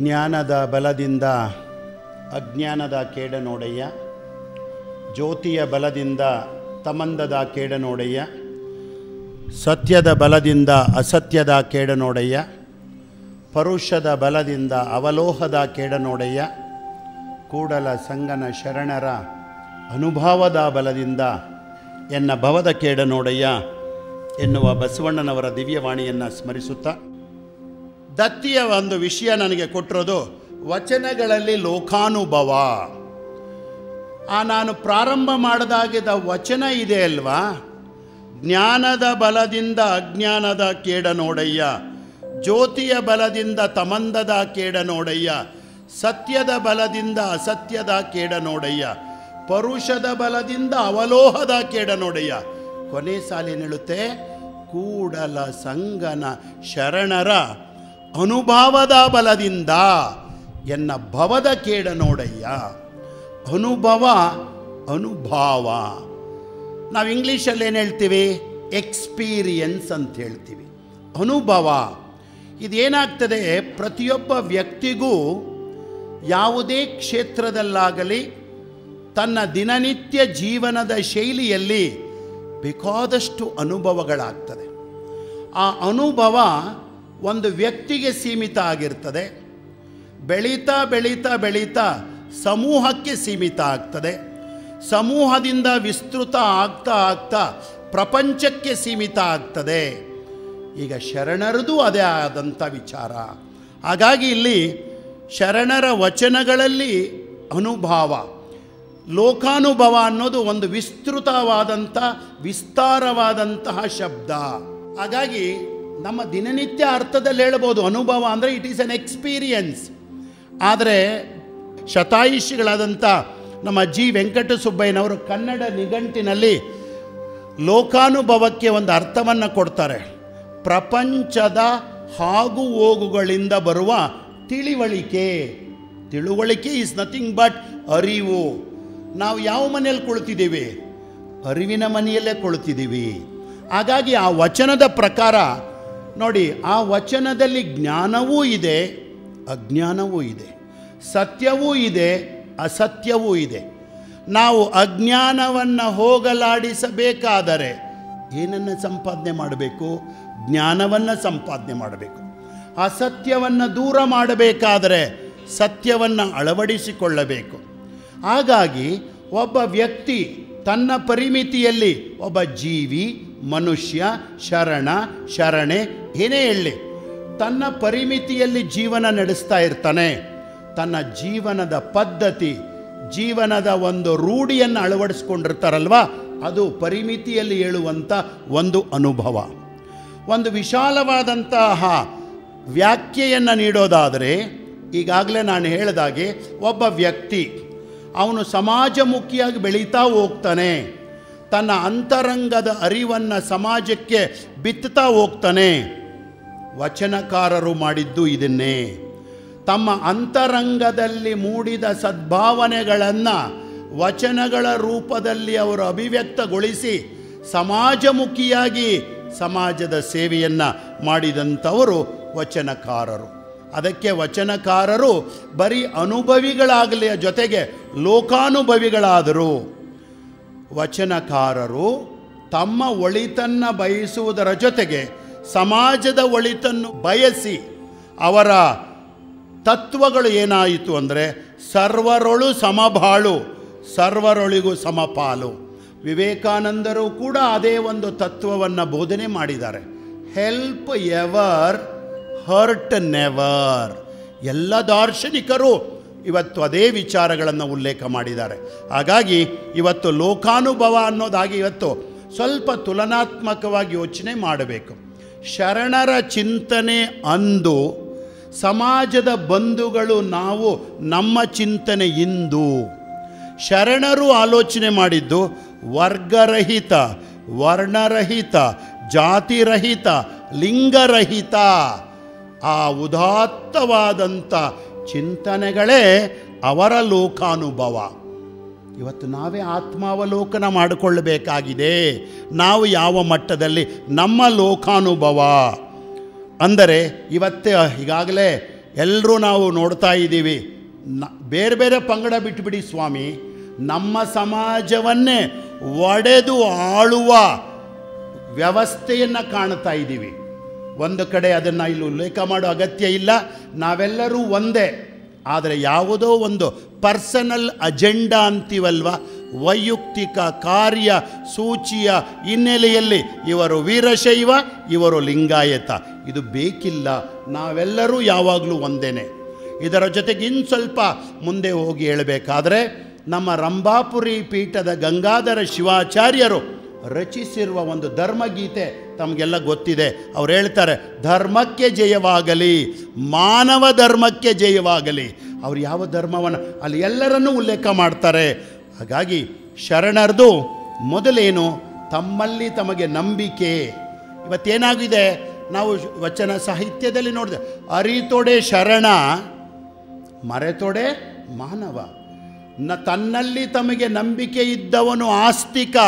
ಜ್ಞಾನದ ಬಲದಿಂದ ಅಜ್ಞಾನದ ಕೇಡನೋಡೆಯ ಜ್ಯೋತಿಯ ಬಲದಿಂದ ತಮಂದದ ಕೇಡನೋಡೆಯ ಸತ್ಯದ ಬಲದಿಂದ ಅಸತ್ಯದ ಕೇಡನೋಡೆಯ ಪರುಷದ ಬಲದಿಂದ ಅವಲೋಹದ ಕೇಡನೋಡೆಯ ಕೂಡಲ ಸಂಗನ ಶರಣರ ಅನುಭವದ ಬಲದಿಂದ ಎನ್ನ ಭವದ ಕೇಡನೋಡೆಯ ಎನ್ನುವ ಬಸವಣ್ಣನವರ ದಿವ್ಯವಾಣಿಯನ್ನು ಸ್ಮರಿಸುತ್ತಾ ದತ್ತಿಯ ಒಂದು ವಿಷಯ ನನಗೆ ಕೊಟ್ಟಿರೋದು ವಚನಗಳಲ್ಲಿ ಲೋಕಾನುಭವ ಆ ನಾನು ಪ್ರಾರಂಭ ಮಾಡಿದಾಗಿದ್ದ ವಚನ ಇದೆ ಅಲ್ವಾ ಜ್ಞಾನದ ಬಲದಿಂದ ಅಜ್ಞಾನದ ಕೇಡ ನೋಡಯ್ಯ ಜ್ಯೋತಿಯ ಬಲದಿಂದ ತಮಂದದ ಕೇಡ ನೋಡಯ್ಯ ಸತ್ಯದ ಬಲದಿಂದ ಅಸತ್ಯದ ಕೇಡ ನೋಡಯ್ಯ ಪರುಷದ ಬಲದಿಂದ ಅವಲೋಹದ ಕೇಡ ನೋಡಯ್ಯ ಕೊನೆ ಸಾಲಿನೇಳುತ್ತೆ ಕೂಡಲ ಸಂಗನ ಶರಣರ ಅನುಭವದ ಬಲದಿಂದ ಎನ್ನ ಭವದ ಕೇಡ ನೋಡಯ್ಯ ಅನುಭವ ಅನುಭಾವ ನಾವು ಇಂಗ್ಲೀಷಲ್ಲಿ ಏನು ಹೇಳ್ತೀವಿ ಎಕ್ಸ್ಪೀರಿಯನ್ಸ್ ಅಂತ ಹೇಳ್ತೀವಿ ಅನುಭವ ಇದೇನಾಗ್ತದೆ ಪ್ರತಿಯೊಬ್ಬ ವ್ಯಕ್ತಿಗೂ ಯಾವುದೇ ಕ್ಷೇತ್ರದಲ್ಲಾಗಲಿ ತನ್ನ ದಿನನಿತ್ಯ ಜೀವನದ ಶೈಲಿಯಲ್ಲಿ ಬೇಕಾದಷ್ಟು ಅನುಭವಗಳಾಗ್ತದೆ ಆ ಅನುಭವ ಒಂದು ವ್ಯಕ್ತಿಗೆ ಸೀಮಿತ ಆಗಿರ್ತದೆ ಬೆಳೀತಾ ಬೆಳೀತಾ ಬೆಳೀತಾ ಸಮೂಹಕ್ಕೆ ಸೀಮಿತ ಆಗ್ತದೆ ಸಮೂಹದಿಂದ ವಿಸ್ತೃತ ಆಗ್ತಾ ಆಗ್ತಾ ಪ್ರಪಂಚಕ್ಕೆ ಸೀಮಿತ ಆಗ್ತದೆ ಈಗ ಶರಣರದು ಅದೇ ಆದಂಥ ವಿಚಾರ ಹಾಗಾಗಿ ಇಲ್ಲಿ ಶರಣರ ವಚನಗಳಲ್ಲಿ ಅನುಭವ ಲೋಕಾನುಭವ ಅನ್ನೋದು ಒಂದು ವಿಸ್ತೃತವಾದಂಥ ವಿಸ್ತಾರವಾದಂತಹ ಶಬ್ದ ಹಾಗಾಗಿ ನಮ್ಮ ದಿನನಿತ್ಯ ಅರ್ಥದಲ್ಲಿ ಹೇಳ್ಬೋದು ಅನುಭವ ಅಂದರೆ ಇಟ್ ಈಸ್ ಅನ್ ಎಕ್ಸ್ಪೀರಿಯನ್ಸ್ ಆದರೆ ಶತಾಯುಷಿಗಳಾದಂಥ ನಮ್ಮ ಜಿ ವೆಂಕಟಸುಬ್ಬಯ್ಯನವರು ಕನ್ನಡ ನಿಘಂಟಿನಲ್ಲಿ ಲೋಕಾನುಭವಕ್ಕೆ ಒಂದು ಅರ್ಥವನ್ನು ಕೊಡ್ತಾರೆ ಪ್ರಪಂಚದ ಹಾಗು ಹೋಗುಗಳಿಂದ ಬರುವ ತಿಳಿವಳಿಕೆ ತಿಳುವಳಿಕೆ ಈಸ್ ನಥಿಂಗ್ ಬಟ್ ಅರಿವು ನಾವು ಯಾವ ಮನೆಯಲ್ಲಿ ಕುಳಿತಿದ್ದೀವಿ ಅರಿವಿನ ಮನೆಯಲ್ಲೇ ಕುಳಿತಿದ್ದೀವಿ ಹಾಗಾಗಿ ಆ ವಚನದ ಪ್ರಕಾರ ನೋಡಿ ಆ ವಚನದಲ್ಲಿ ಜ್ಞಾನವೂ ಇದೆ ಅಜ್ಞಾನವೂ ಇದೆ ಸತ್ಯವೂ ಇದೆ ಅಸತ್ಯವೂ ಇದೆ ನಾವು ಅಜ್ಞಾನವನ್ನು ಹೋಗಲಾಡಿಸಬೇಕಾದರೆ ಏನನ್ನು ಸಂಪಾದನೆ ಮಾಡಬೇಕು ಜ್ಞಾನವನ್ನು ಸಂಪಾದನೆ ಮಾಡಬೇಕು ಅಸತ್ಯವನ್ನು ದೂರ ಮಾಡಬೇಕಾದರೆ ಸತ್ಯವನ್ನು ಅಳವಡಿಸಿಕೊಳ್ಳಬೇಕು ಹಾಗಾಗಿ ಒಬ್ಬ ವ್ಯಕ್ತಿ ತನ್ನ ಪರಿಮಿತಿಯಲ್ಲಿ ಒಬ್ಬ ಜೀವಿ ಮನುಷ್ಯ ಶರಣ ಶರಣೆ ಏನೇ ಹೇಳಲಿ ತನ್ನ ಪರಿಮಿತಿಯಲ್ಲಿ ಜೀವನ ನಡೆಸ್ತಾ ಇರ್ತಾನೆ ತನ್ನ ಜೀವನದ ಪದ್ಧತಿ ಜೀವನದ ಒಂದು ರೂಢಿಯನ್ನು ಅಳವಡಿಸ್ಕೊಂಡಿರ್ತಾರಲ್ವ ಅದು ಪರಿಮಿತಿಯಲ್ಲಿ ಹೇಳುವಂಥ ಒಂದು ಅನುಭವ ಒಂದು ವಿಶಾಲವಾದಂತಹ ವ್ಯಾಖ್ಯೆಯನ್ನು ನೀಡೋದಾದರೆ ಈಗಾಗಲೇ ನಾನು ಹೇಳಿದಾಗೆ ಒಬ್ಬ ವ್ಯಕ್ತಿ ಅವನು ಸಮಾಜಮುಖಿಯಾಗಿ ಬೆಳೀತಾ ಹೋಗ್ತಾನೆ ತನ್ನ ಅಂತರಂಗದ ಅರಿವನ್ನು ಸಮಾಜಕ್ಕೆ ಬಿತ್ತುತ್ತಾ ಹೋಗ್ತಾನೆ ವಚನಕಾರರು ಮಾಡಿದ್ದು ಇದನ್ನೇ ತಮ್ಮ ಅಂತರಂಗದಲ್ಲಿ ಮೂಡಿದ ಸದ್ಭಾವನೆಗಳನ್ನು ವಚನಗಳ ರೂಪದಲ್ಲಿ ಅವರು ಅಭಿವ್ಯಕ್ತಗೊಳಿಸಿ ಸಮಾಜಮುಖಿಯಾಗಿ ಸಮಾಜದ ಸೇವೆಯನ್ನು ಮಾಡಿದಂಥವರು ವಚನಕಾರರು ಅದಕ್ಕೆ ವಚನಕಾರರು ಬರೀ ಅನುಭವಿಗಳಾಗಲಿಯ ಜೊತೆಗೆ ಲೋಕಾನುಭವಿಗಳಾದರು ವಚನಕಾರರು ತಮ್ಮ ಒಳಿತನ್ನು ಬಯಸುವುದರ ಜೊತೆಗೆ ಸಮಾಜದ ಒಳಿತನ್ನು ಬಯಸಿ ಅವರ ತತ್ವಗಳು ಏನಾಯಿತು ಅಂದರೆ ಸರ್ವರೊಳು ಸಮಬಾಳು ಸರ್ವರೊಳಿಗೂ ಸಮಪಾಲು ವಿವೇಕಾನಂದರು ಕೂಡ ಅದೇ ಒಂದು ತತ್ವವನ್ನು ಬೋಧನೆ ಮಾಡಿದ್ದಾರೆ ಹೆಲ್ಪ್ ಎವರ್ ಹರ್ಟ್ ನೆವರ್ ಎಲ್ಲ ದಾರ್ಶನಿಕರು ಇವತ್ತು ಅದೇ ವಿಚಾರಗಳನ್ನು ಉಲ್ಲೇಖ ಮಾಡಿದ್ದಾರೆ ಹಾಗಾಗಿ ಇವತ್ತು ಲೋಕಾನುಭವ ಅನ್ನೋದಾಗಿ ಇವತ್ತು ಸ್ವಲ್ಪ ತುಲನಾತ್ಮಕವಾಗಿ ಯೋಚನೆ ಮಾಡಬೇಕು ಶರಣರ ಚಿಂತನೆ ಅಂದು ಸಮಾಜದ ಬಂಧುಗಳು ನಾವು ನಮ್ಮ ಚಿಂತನೆ ಇಂದು ಶರಣರು ಆಲೋಚನೆ ಮಾಡಿದ್ದು ವರ್ಗರಹಿತ ವರ್ಣರಹಿತ ಜಾತಿರಹಿತ ಲಿಂಗರಹಿತ ಆ ಉದಾತ್ತವಾದಂಥ ಚಿಂತನೆಗಳೇ ಅವರ ಲೋಕಾನುಭವ ಇವತ್ತು ನಾವೇ ಆತ್ಮಾವಲೋಕನ ಮಾಡಿಕೊಳ್ಳಬೇಕಾಗಿದೆ ನಾವು ಯಾವ ಮಟ್ಟದಲ್ಲಿ ನಮ್ಮ ಲೋಕಾನುಭವ ಅಂದರೆ ಇವತ್ತೇ ಈಗಾಗಲೇ ಎಲ್ಲರೂ ನಾವು ನೋಡ್ತಾ ಇದ್ದೀವಿ ನ ಬೇರೆ ಬೇರೆ ಪಂಗಡ ಬಿಟ್ಟುಬಿಡಿ ಸ್ವಾಮಿ ನಮ್ಮ ಸಮಾಜವನ್ನೇ ಒಡೆದು ಆಳುವ ವ್ಯವಸ್ಥೆಯನ್ನು ಕಾಣ್ತಾ ಇದ್ದೀವಿ ಒಂದು ಕಡೆ ಅದನ್ನು ಇಲ್ಲಿ ಉಲ್ಲೇಖ ಮಾಡೋ ಅಗತ್ಯ ಇಲ್ಲ ನಾವೆಲ್ಲರೂ ಒಂದೇ ಆದರೆ ಯಾವುದೋ ಒಂದು ಪರ್ಸನಲ್ ಅಜೆಂಡಾ ಅಂತೀವಲ್ವ ವೈಯಕ್ತಿಕ ಕಾರ್ಯ ಸೂಚಿಯ ಹಿನ್ನೆಲೆಯಲ್ಲಿ ಇವರು ವೀರಶೈವ ಇವರು ಲಿಂಗಾಯತ ಇದು ಬೇಕಿಲ್ಲ ನಾವೆಲ್ಲರೂ ಯಾವಾಗಲೂ ಒಂದೇನೆ ಇದರ ಜೊತೆಗೆ ಇನ್ನು ಸ್ವಲ್ಪ ಮುಂದೆ ಹೋಗಿ ಹೇಳಬೇಕಾದ್ರೆ ನಮ್ಮ ರಂಭಾಪುರಿ ಪೀಠದ ಗಂಗಾಧರ ಶಿವಾಚಾರ್ಯರು ರಚಿಸಿರುವ ಒಂದು ಧರ್ಮಗೀತೆ ತಮಗೆಲ್ಲ ಗೊತ್ತಿದೆ ಅವ್ರು ಹೇಳ್ತಾರೆ ಧರ್ಮಕ್ಕೆ ಜಯವಾಗಲಿ ಮಾನವ ಧರ್ಮಕ್ಕೆ ಜಯವಾಗಲಿ ಅವ್ರು ಯಾವ ಧರ್ಮವನ್ನು ಅಲ್ಲಿ ಎಲ್ಲರನ್ನೂ ಉಲ್ಲೇಖ ಮಾಡ್ತಾರೆ ಹಾಗಾಗಿ ಶರಣರದು ಮೊದಲೇನು ತಮ್ಮಲ್ಲಿ ತಮಗೆ ನಂಬಿಕೆ ಇವತ್ತೇನಾಗಿದೆ ನಾವು ವಚನ ಸಾಹಿತ್ಯದಲ್ಲಿ ನೋಡಿದೆ ಅರಿತೊಡೆ ಶರಣ ಮರೆತೊಡೆ ಮಾನವ ನ ತನ್ನಲ್ಲಿ ತಮಗೆ ನಂಬಿಕೆ ಇದ್ದವನು ಆಸ್ತಿಕ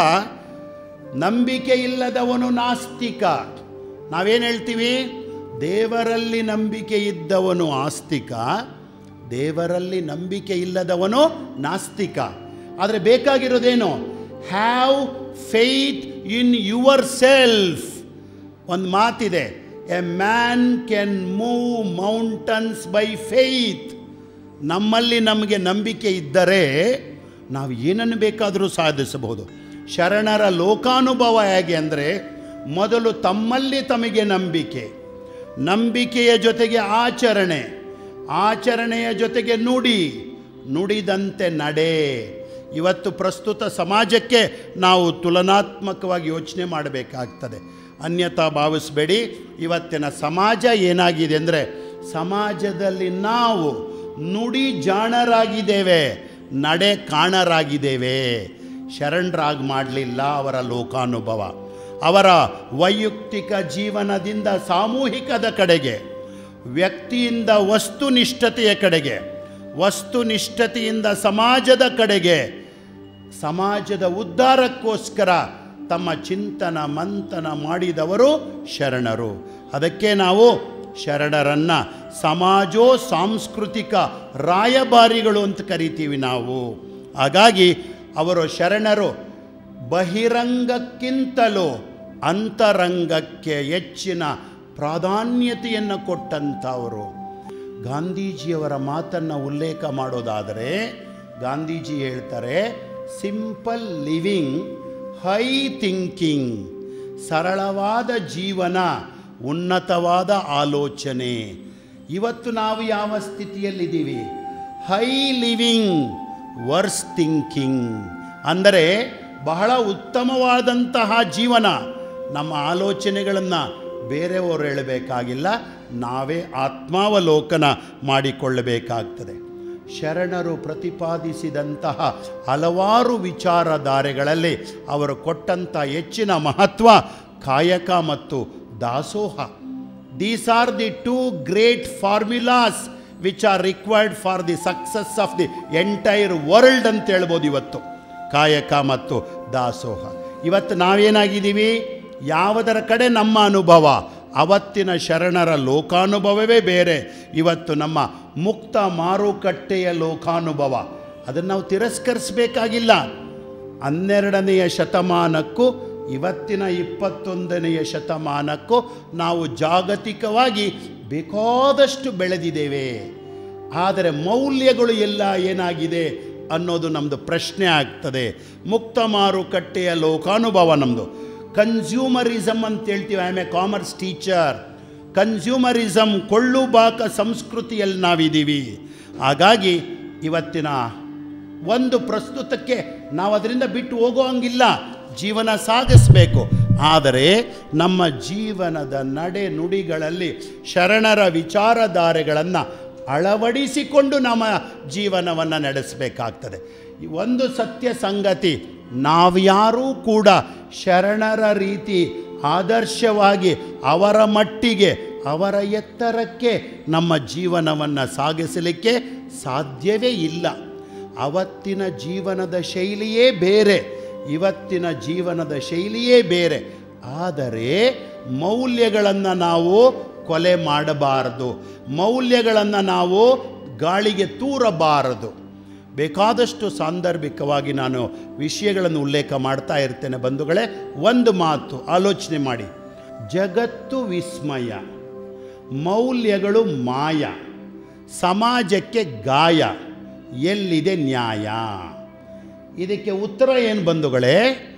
ನಂಬಿಕೆ ಇಲ್ಲದವನು ನಾಸ್ತಿಕ ನಾವೇನು ಹೇಳ್ತೀವಿ ದೇವರಲ್ಲಿ ನಂಬಿಕೆ ಇದ್ದವನು ಆಸ್ತಿಕ ದೇವರಲ್ಲಿ ನಂಬಿಕೆ ಇಲ್ಲದವನು ನಾಸ್ತಿಕ ಆದರೆ ಬೇಕಾಗಿರೋದೇನು have faith in yourself ಒಂದು ಮಾತಿದೆ a man can move mountains by faith ನಮ್ಮಲ್ಲಿ ನಮಗೆ ನಂಬಿಕೆ ಇದ್ದರೆ ನಾವು ಏನನ್ನು ಬೇಕಾದರೂ ಸಾಧಿಸಬಹುದು ಶರಣರ ಲೋಕಾನುಭವ ಹೇಗೆ ಅಂದರೆ ಮೊದಲು ತಮ್ಮಲ್ಲಿ ತಮಗೆ ನಂಬಿಕೆ ನಂಬಿಕೆಯ ಜೊತೆಗೆ ಆಚರಣೆ ಆಚರಣೆಯ ಜೊತೆಗೆ ನುಡಿ ನುಡಿದಂತೆ ನಡೆ ಇವತ್ತು ಪ್ರಸ್ತುತ ಸಮಾಜಕ್ಕೆ ನಾವು ತುಲನಾತ್ಮಕವಾಗಿ ಯೋಚನೆ ಮಾಡಬೇಕಾಗ್ತದೆ ಅನ್ಯತಾ ಭಾವಿಸಬೇಡಿ ಇವತ್ತಿನ ಸಮಾಜ ಏನಾಗಿದೆ ಅಂದರೆ ಸಮಾಜದಲ್ಲಿ ನಾವು ನುಡಿ ಜಾಣರಾಗಿದ್ದೇವೆ ನಡೆ ಕಾಣರಾಗಿದ್ದೇವೆ ಶರಣರಾಗಿ ಮಾಡಲಿಲ್ಲ ಅವರ ಲೋಕಾನುಭವ ಅವರ ವೈಯಕ್ತಿಕ ಜೀವನದಿಂದ ಸಾಮೂಹಿಕದ ಕಡೆಗೆ ವ್ಯಕ್ತಿಯಿಂದ ವಸ್ತುನಿಷ್ಠತೆಯ ಕಡೆಗೆ ವಸ್ತುನಿಷ್ಠತೆಯಿಂದ ಸಮಾಜದ ಕಡೆಗೆ ಸಮಾಜದ ಉದ್ಧಾರಕ್ಕೋಸ್ಕರ ತಮ್ಮ ಚಿಂತನ ಮಂಥನ ಮಾಡಿದವರು ಶರಣರು ಅದಕ್ಕೆ ನಾವು ಶರಣರನ್ನು ಸಮಾಜೋ ಸಾಂಸ್ಕೃತಿಕ ರಾಯಭಾರಿಗಳು ಅಂತ ಕರಿತೀವಿ ನಾವು ಹಾಗಾಗಿ ಅವರು ಶರಣರು ಬಹಿರಂಗಕ್ಕಿಂತಲೂ ಅಂತರಂಗಕ್ಕೆ ಹೆಚ್ಚಿನ ಪ್ರಾಧಾನ್ಯತೆಯನ್ನು ಕೊಟ್ಟಂಥವರು ಗಾಂಧೀಜಿಯವರ ಮಾತನ್ನು ಉಲ್ಲೇಖ ಮಾಡೋದಾದರೆ ಗಾಂಧೀಜಿ ಹೇಳ್ತಾರೆ ಸಿಂಪಲ್ ಲಿವಿಂಗ್ ಹೈ ಥಿಂಕಿಂಗ್ ಸರಳವಾದ ಜೀವನ ಉನ್ನತವಾದ ಆಲೋಚನೆ ಇವತ್ತು ನಾವು ಯಾವ ಸ್ಥಿತಿಯಲ್ಲಿದ್ದೀವಿ ಹೈ ಲಿವಿಂಗ್ ವರ್ಸ್ ಥಿಂಕಿಂಗ್ ಅಂದರೆ ಬಹಳ ಉತ್ತಮವಾದಂತಹ ಜೀವನ ನಮ್ಮ ಆಲೋಚನೆಗಳನ್ನು ಬೇರೆಯವರು ಹೇಳಬೇಕಾಗಿಲ್ಲ ನಾವೇ ಆತ್ಮಾವಲೋಕನ ಮಾಡಿಕೊಳ್ಳಬೇಕಾಗ್ತದೆ ಶರಣರು ಪ್ರತಿಪಾದಿಸಿದಂತಹ ಹಲವಾರು ವಿಚಾರಧಾರೆಗಳಲ್ಲಿ ಅವರು ಕೊಟ್ಟಂಥ ಹೆಚ್ಚಿನ ಮಹತ್ವ ಕಾಯಕ ಮತ್ತು ದಾಸೋಹ these are the two great formulas which are required for the success of the entire world ಅಂತ ಹೇಳ್ಬೋದು ಇವತ್ತು ಕಾಯಕ ಮತ್ತು ದಾಸೋಹ ಇವತ್ತು ನಾವೇನಾಗಿದ್ದೀವಿ ಯಾವುದರ ಕಡೆ ನಮ್ಮ ಅನುಭವ ಅವತ್ತಿನ ಶರಣರ ಲೋಕಾನುಭವವೇ ಬೇರೆ ಇವತ್ತು ನಮ್ಮ ಮುಕ್ತ ಮಾರುಕಟ್ಟೆಯ ಲೋಕಾನುಭವ ಅದನ್ನು ನಾವು ತಿರಸ್ಕರಿಸಬೇಕಾಗಿಲ್ಲ ಹನ್ನೆರಡನೆಯ ಶತಮಾನಕ್ಕೂ ಇವತ್ತಿನ ಇಪ್ಪತ್ತೊಂದನೆಯ ಶತಮಾನಕ್ಕೂ ನಾವು ಜಾಗತಿಕವಾಗಿ ಬೇಕಾದಷ್ಟು ಬೆಳೆದಿದ್ದೇವೆ ಆದರೆ ಮೌಲ್ಯಗಳು ಎಲ್ಲ ಏನಾಗಿದೆ ಅನ್ನೋದು ನಮ್ಮದು ಪ್ರಶ್ನೆ ಆಗ್ತದೆ ಮುಕ್ತ ಮಾರುಕಟ್ಟೆಯ ಲೋಕಾನುಭವ ನಮ್ಮದು ಕನ್ಸ್ಯೂಮರಿಸಮ್ ಅಂತ ಹೇಳ್ತೀವಿ I am a commerce teacher consumerism ಕೊಳ್ಳು ಬಾಕ ಸಂಸ್ಕೃತಿಯಲ್ಲಿ ನಾವಿದ್ದೀವಿ ಹಾಗಾಗಿ ಇವತ್ತಿನ ಒಂದು ಪ್ರಸ್ತುತಕ್ಕೆ ನಾವು ಅದರಿಂದ ಬಿಟ್ಟು ಹೋಗೋ ಹಂಗಿಲ್ಲ ಜೀವನ ಸಾಗಿಸಬೇಕು ಆದರೆ ನಮ್ಮ ಜೀವನದ ನಡೆ ನುಡಿಗಳಲ್ಲಿ ಶರಣರ ವಿಚಾರಧಾರೆಗಳನ್ನು ಅಳವಡಿಸಿಕೊಂಡು ನಮ್ಮ ಜೀವನವನ್ನು ನಡೆಸಬೇಕಾಗ್ತದೆ ಈ ಒಂದು ಸತ್ಯ ಸಂಗತಿ ನಾವ್ಯಾರೂ ಕೂಡ ಶರಣರ ರೀತಿ ಆದರ್ಶವಾಗಿ ಅವರ ಮಟ್ಟಿಗೆ ಅವರ ಎತ್ತರಕ್ಕೆ ನಮ್ಮ ಜೀವನವನ್ನು ಸಾಗಿಸಲಿಕ್ಕೆ ಸಾಧ್ಯವೇ ಇಲ್ಲ ಅವತ್ತಿನ ಜೀವನದ ಶೈಲಿಯೇ ಬೇರೆ ಇವತ್ತಿನ ಜೀವನದ ಶೈಲಿಯೇ ಬೇರೆ ಆದರೆ ಮೌಲ್ಯಗಳನ್ನು ನಾವು ಕೊಲೆ ಮಾಡಬಾರದು ಮೌಲ್ಯಗಳನ್ನು ನಾವು ಗಾಳಿಗೆ ತೂರಬಾರದು ಬೇಕಾದಷ್ಟು ಸಾಂದರ್ಭಿಕವಾಗಿ ನಾನು ವಿಷಯಗಳನ್ನು ಉಲ್ಲೇಖ ಮಾಡ್ತಾ ಇರ್ತೇನೆ ಬಂಧುಗಳೇ ಒಂದು ಮಾತು ಆಲೋಚನೆ ಮಾಡಿ ಜಗತ್ತು ವಿಸ್ಮಯ ಮೌಲ್ಯಗಳು ಮಾಯ ಸಮಾಜಕ್ಕೆ ಗಾಯ ಎಲ್ಲಿದೆ ನ್ಯಾಯ ಇದಕ್ಕೆ ಉತ್ತರ ಏನು ಬಂಧುಗಳೇ